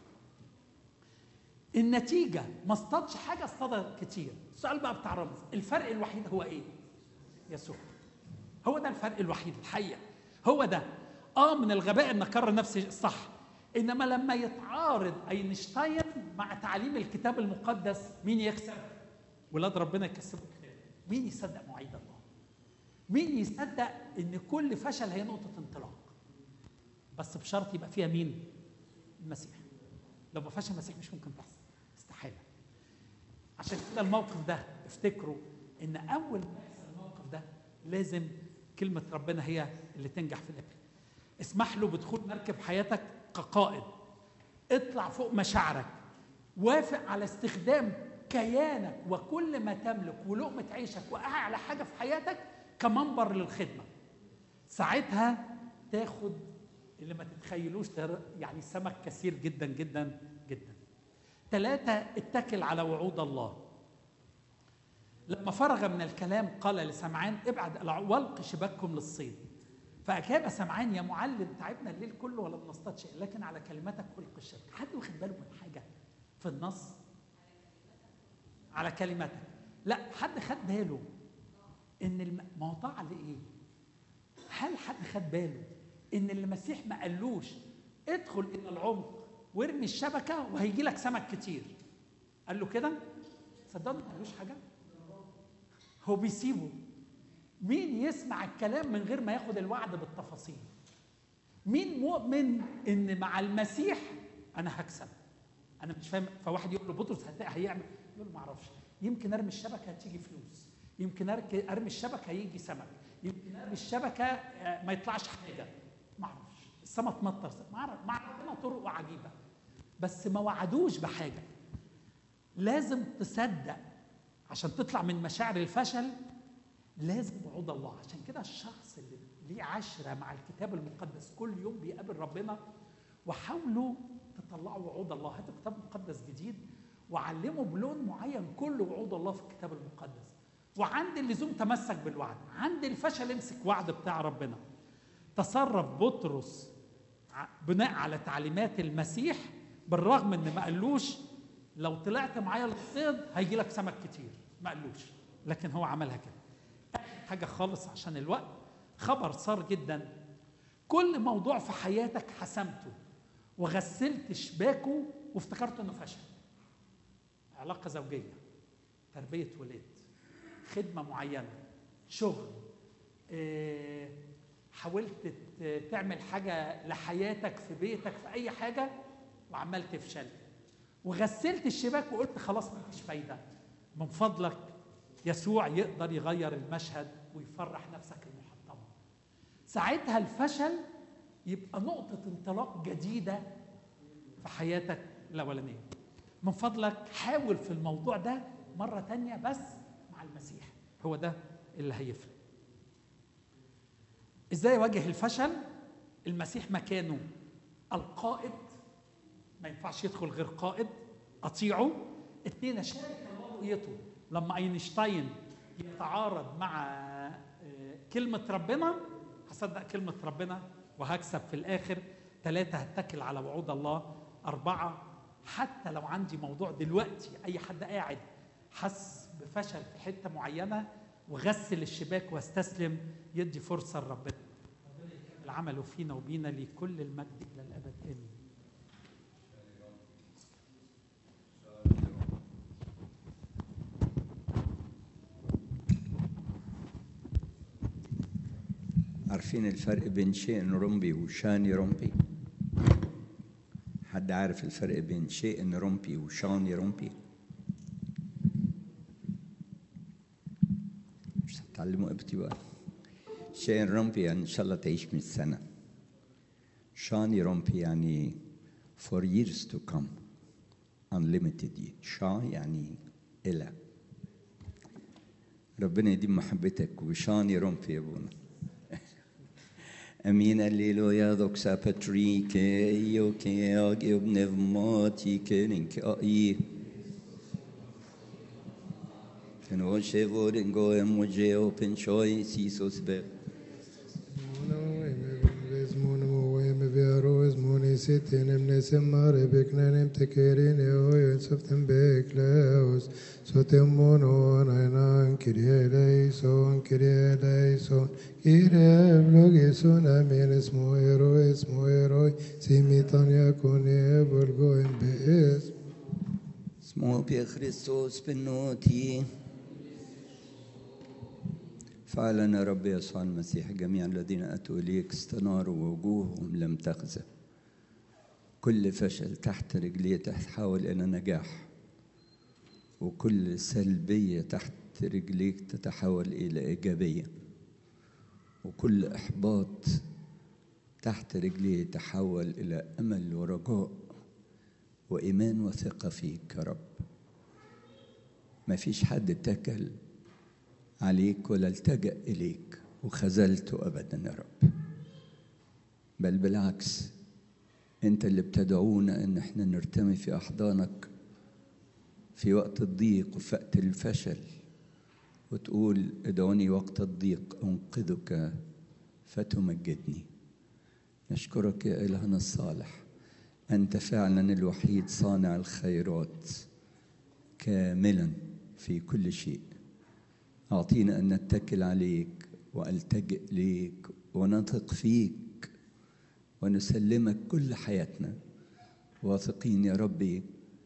النتيجة ما اصطادش حاجة اصطاد كتير السؤال بقى بتاع رمز الفرق الوحيد هو ايه يسوع هو ده الفرق الوحيد الحقيقة هو ده اه من الغباء ان اكرر نفسي الصح انما لما يتعارض اينشتاين مع تعليم الكتاب المقدس مين يكسب ولاد ربنا يكسبوا الكتاب مين يصدق مواعيد الله مين يصدق ان كل فشل هي نقطة انطلاق بس بشرط يبقى فيها مين المسيح لو ما فيهاش المسيح مش ممكن تحصل استحالة عشان كده الموقف ده افتكروا ان اول ما يحصل الموقف ده لازم كلمة ربنا هي اللي تنجح في الاخر اسمح له بدخول مركب حياتك كقائد اطلع فوق مشاعرك وافق على استخدام كيانك وكل ما تملك ولقمة عيشك وأعلى حاجة في حياتك كمنبر للخدمة ساعتها تاخد اللي ما تتخيلوش تر- يعني سمك كثير جدا جدا جدا ثلاثة اتكل على وعود الله لما فرغ من الكلام قال لسمعان ابعد والق شباككم للصيد فأجاب سمعان يا معلم تعبنا الليل كله ولم نصطاد شيء لكن على كلمتك ألقي الشبك حد واخد باله من حاجة في النص على كلمتك لا حد خد باله ان الم... ما هو طاعة لايه هل حد خد باله ان المسيح ما قالوش ادخل الى العمق وارمي الشبكه وهيجي لك سمك كتير قال له كده صدقني ما قالوش حاجه هو بيسيبه مين يسمع الكلام من غير ما ياخد الوعد بالتفاصيل مين مؤمن ان مع المسيح انا هكسب انا مش فاهم فواحد يقول له بطرس هت- هيعمل يقول له ما اعرفش يمكن ارمي الشبكه هتيجي فلوس يمكن أرك- ارمي الشبكه هيجي سمك يمكن ارمي الشبكه آه، ما يطلعش حاجه ما اعرفش السما تمطر ما اعرف مع ربنا طرق عجيبه بس ما وعدوش بحاجه لازم تصدق عشان تطلع من مشاعر الفشل لازم وعود الله عشان كده الشخص اللي ليه عشرة مع الكتاب المقدس كل يوم بيقابل ربنا وحاولوا تطلعوا وعود الله هاتوا كتاب مقدس جديد وعلموا بلون معين كل وعود الله في الكتاب المقدس وعند اللزوم تمسك بالوعد عند الفشل امسك وعد بتاع ربنا تصرف بطرس ع- بناء على تعليمات المسيح بالرغم ان ما قالوش لو طلعت معايا الصيد هيجي لك سمك كتير ما قالوش لكن هو عملها كده آخر حاجه خالص عشان الوقت خبر صار جدا كل موضوع في حياتك حسمته وغسلت شباكه وافتكرت انه فشل علاقه زوجيه تربيه ولاد خدمه معينه شغل آه، حاولت ت- تعمل حاجه لحياتك في بيتك في اي حاجه وعمال تفشل وغسلت الشباك وقلت خلاص مفيش فايده من فضلك يسوع يقدر يغير المشهد ويفرح نفسك المحطمه ساعتها الفشل يبقى نقطه انطلاق جديده في حياتك الاولانيه من فضلك حاول في الموضوع ده مره تانية بس مع المسيح هو ده اللي هيفرق ازاي اواجه الفشل المسيح مكانه القائد ما ينفعش يدخل غير قائد اطيعه اتنين اشارك الله رؤيته لما اينشتاين يتعارض مع آه، كلمه ربنا هصدق كلمه ربنا وهكسب في الاخر ثلاثه هتكل على وعود الله اربعه حتى لو عندي موضوع دلوقتي اي حد قاعد حس بفشل في حته معينه وغسل الشباك واستسلم يدي فرصه لربنا ربنا يكمل عمله فينا وبينا لكل المجد الى الابد امين عارفين الفرق بين شيء رمبي وشاني رمبي حد عارف الفرق بين شيء رمبي وشاني رمبي مش هتعلموا ابتي بقى شيء رمبي يعني ان شاء الله تعيش 100 سنه شاني رمبي يعني for years to come unlimited شا يعني إلى ربنا يديم محبتك وشاني رمبي يا ابونا Amin alleluia doxa patrike io che agi pneumati che ninke ai Ten oshe vorin go emoje open choi sisos be Esmon moem vero esmon sitinem nesemare beknenem tekerin eo softem bekleos sotem mono nainan kirie leison kirie leison kirie vlogeson amen esmo ero esmo ero simitan yakone volgoem bees اسمه بي خريستوس بنوتي فعلا يا رب يسوع المسيح جميع الذين أتوا إليك استناروا ووجوههم لم تخزى كل فشل تحت رجليه تحول إلى نجاح وكل سلبية تحت رجليك تتحول إلى إيجابية وكل إحباط تحت رجليه يتحول إلى أمل ورجاء وإيمان وثقة فيك يا رب ما فيش حد اتكل عليك ولا التجأ إليك وخذلته أبدا يا رب بل بالعكس أنت اللي بتدعونا إن احنا نرتمي في أحضانك في وقت الضيق وفي وقت الفشل وتقول ادعوني وقت الضيق أنقذك فتمجدني نشكرك يا إلهنا الصالح أنت فعلا الوحيد صانع الخيرات كاملا في كل شيء أعطينا أن نتكل عليك وألتجئ ليك ونثق فيك ونسلمك كل حياتنا واثقين يا ربي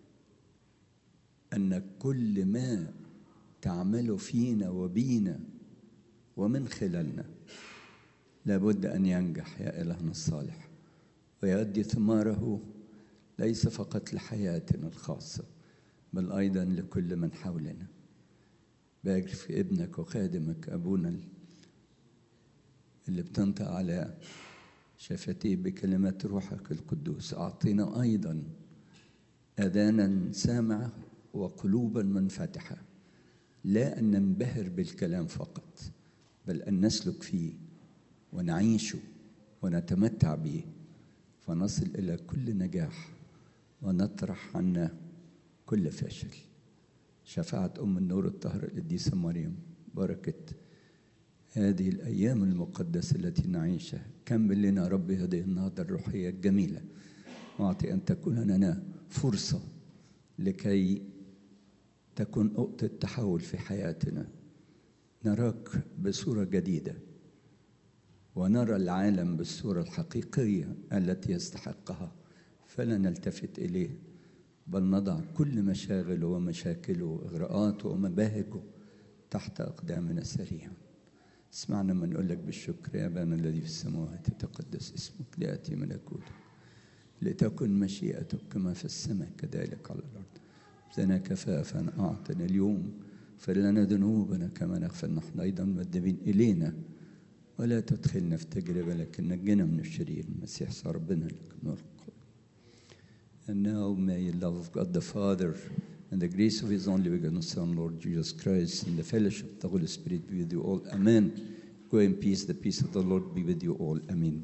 أن كل ما تعمل فينا وبينا ومن خلالنا لابد أن ينجح يا إلهنا الصالح ويؤدي ثماره ليس فقط لحياتنا الخاصة بل أيضا لكل من حولنا بارك في ابنك وخادمك أبونا اللي بتنطق على شفتيه بكلمات روحك القدوس أعطينا أيضا أذانا سامعة وقلوبا منفتحة لا أن ننبهر بالكلام فقط بل أن نسلك فيه ونعيشه ونتمتع به فنصل إلى كل نجاح ونطرح عنا كل فشل شفاعة أم النور الطاهرة القديسة مريم بركة هذه الأيام المقدسة التي نعيشها كمل لنا رب هذه النهضة الروحية الجميلة واعطي أن تكون لنا فرصة لكي تكون نقطة تحول في حياتنا نراك بصورة جديدة ونرى العالم بالصورة الحقيقية التي يستحقها فلا نلتفت إليه بل نضع كل مشاغله ومشاكله وإغراءاته ومباهجه تحت أقدامنا سريعا اسمعنا من نقول لك بالشكر يا أبانا الذي في السماوات يتقدس اسمك ليأتي ملكوتك لتكن مشيئتك كما في السماء كذلك على الأرض زنا كفافا أعطنا اليوم اغفر لنا ذنوبنا كما نغفر نحن أيضا مذنبين إلينا ولا تدخلنا في تجربة لكن نجنا من الشرير المسيح صار ربنا لك نور And now may the love of God the Father and the grace of His only begotten Son, Lord Jesus Christ, and the fellowship of the Holy Spirit be with you all. Amen. Go in peace. The peace of the Lord be with you all. Amen.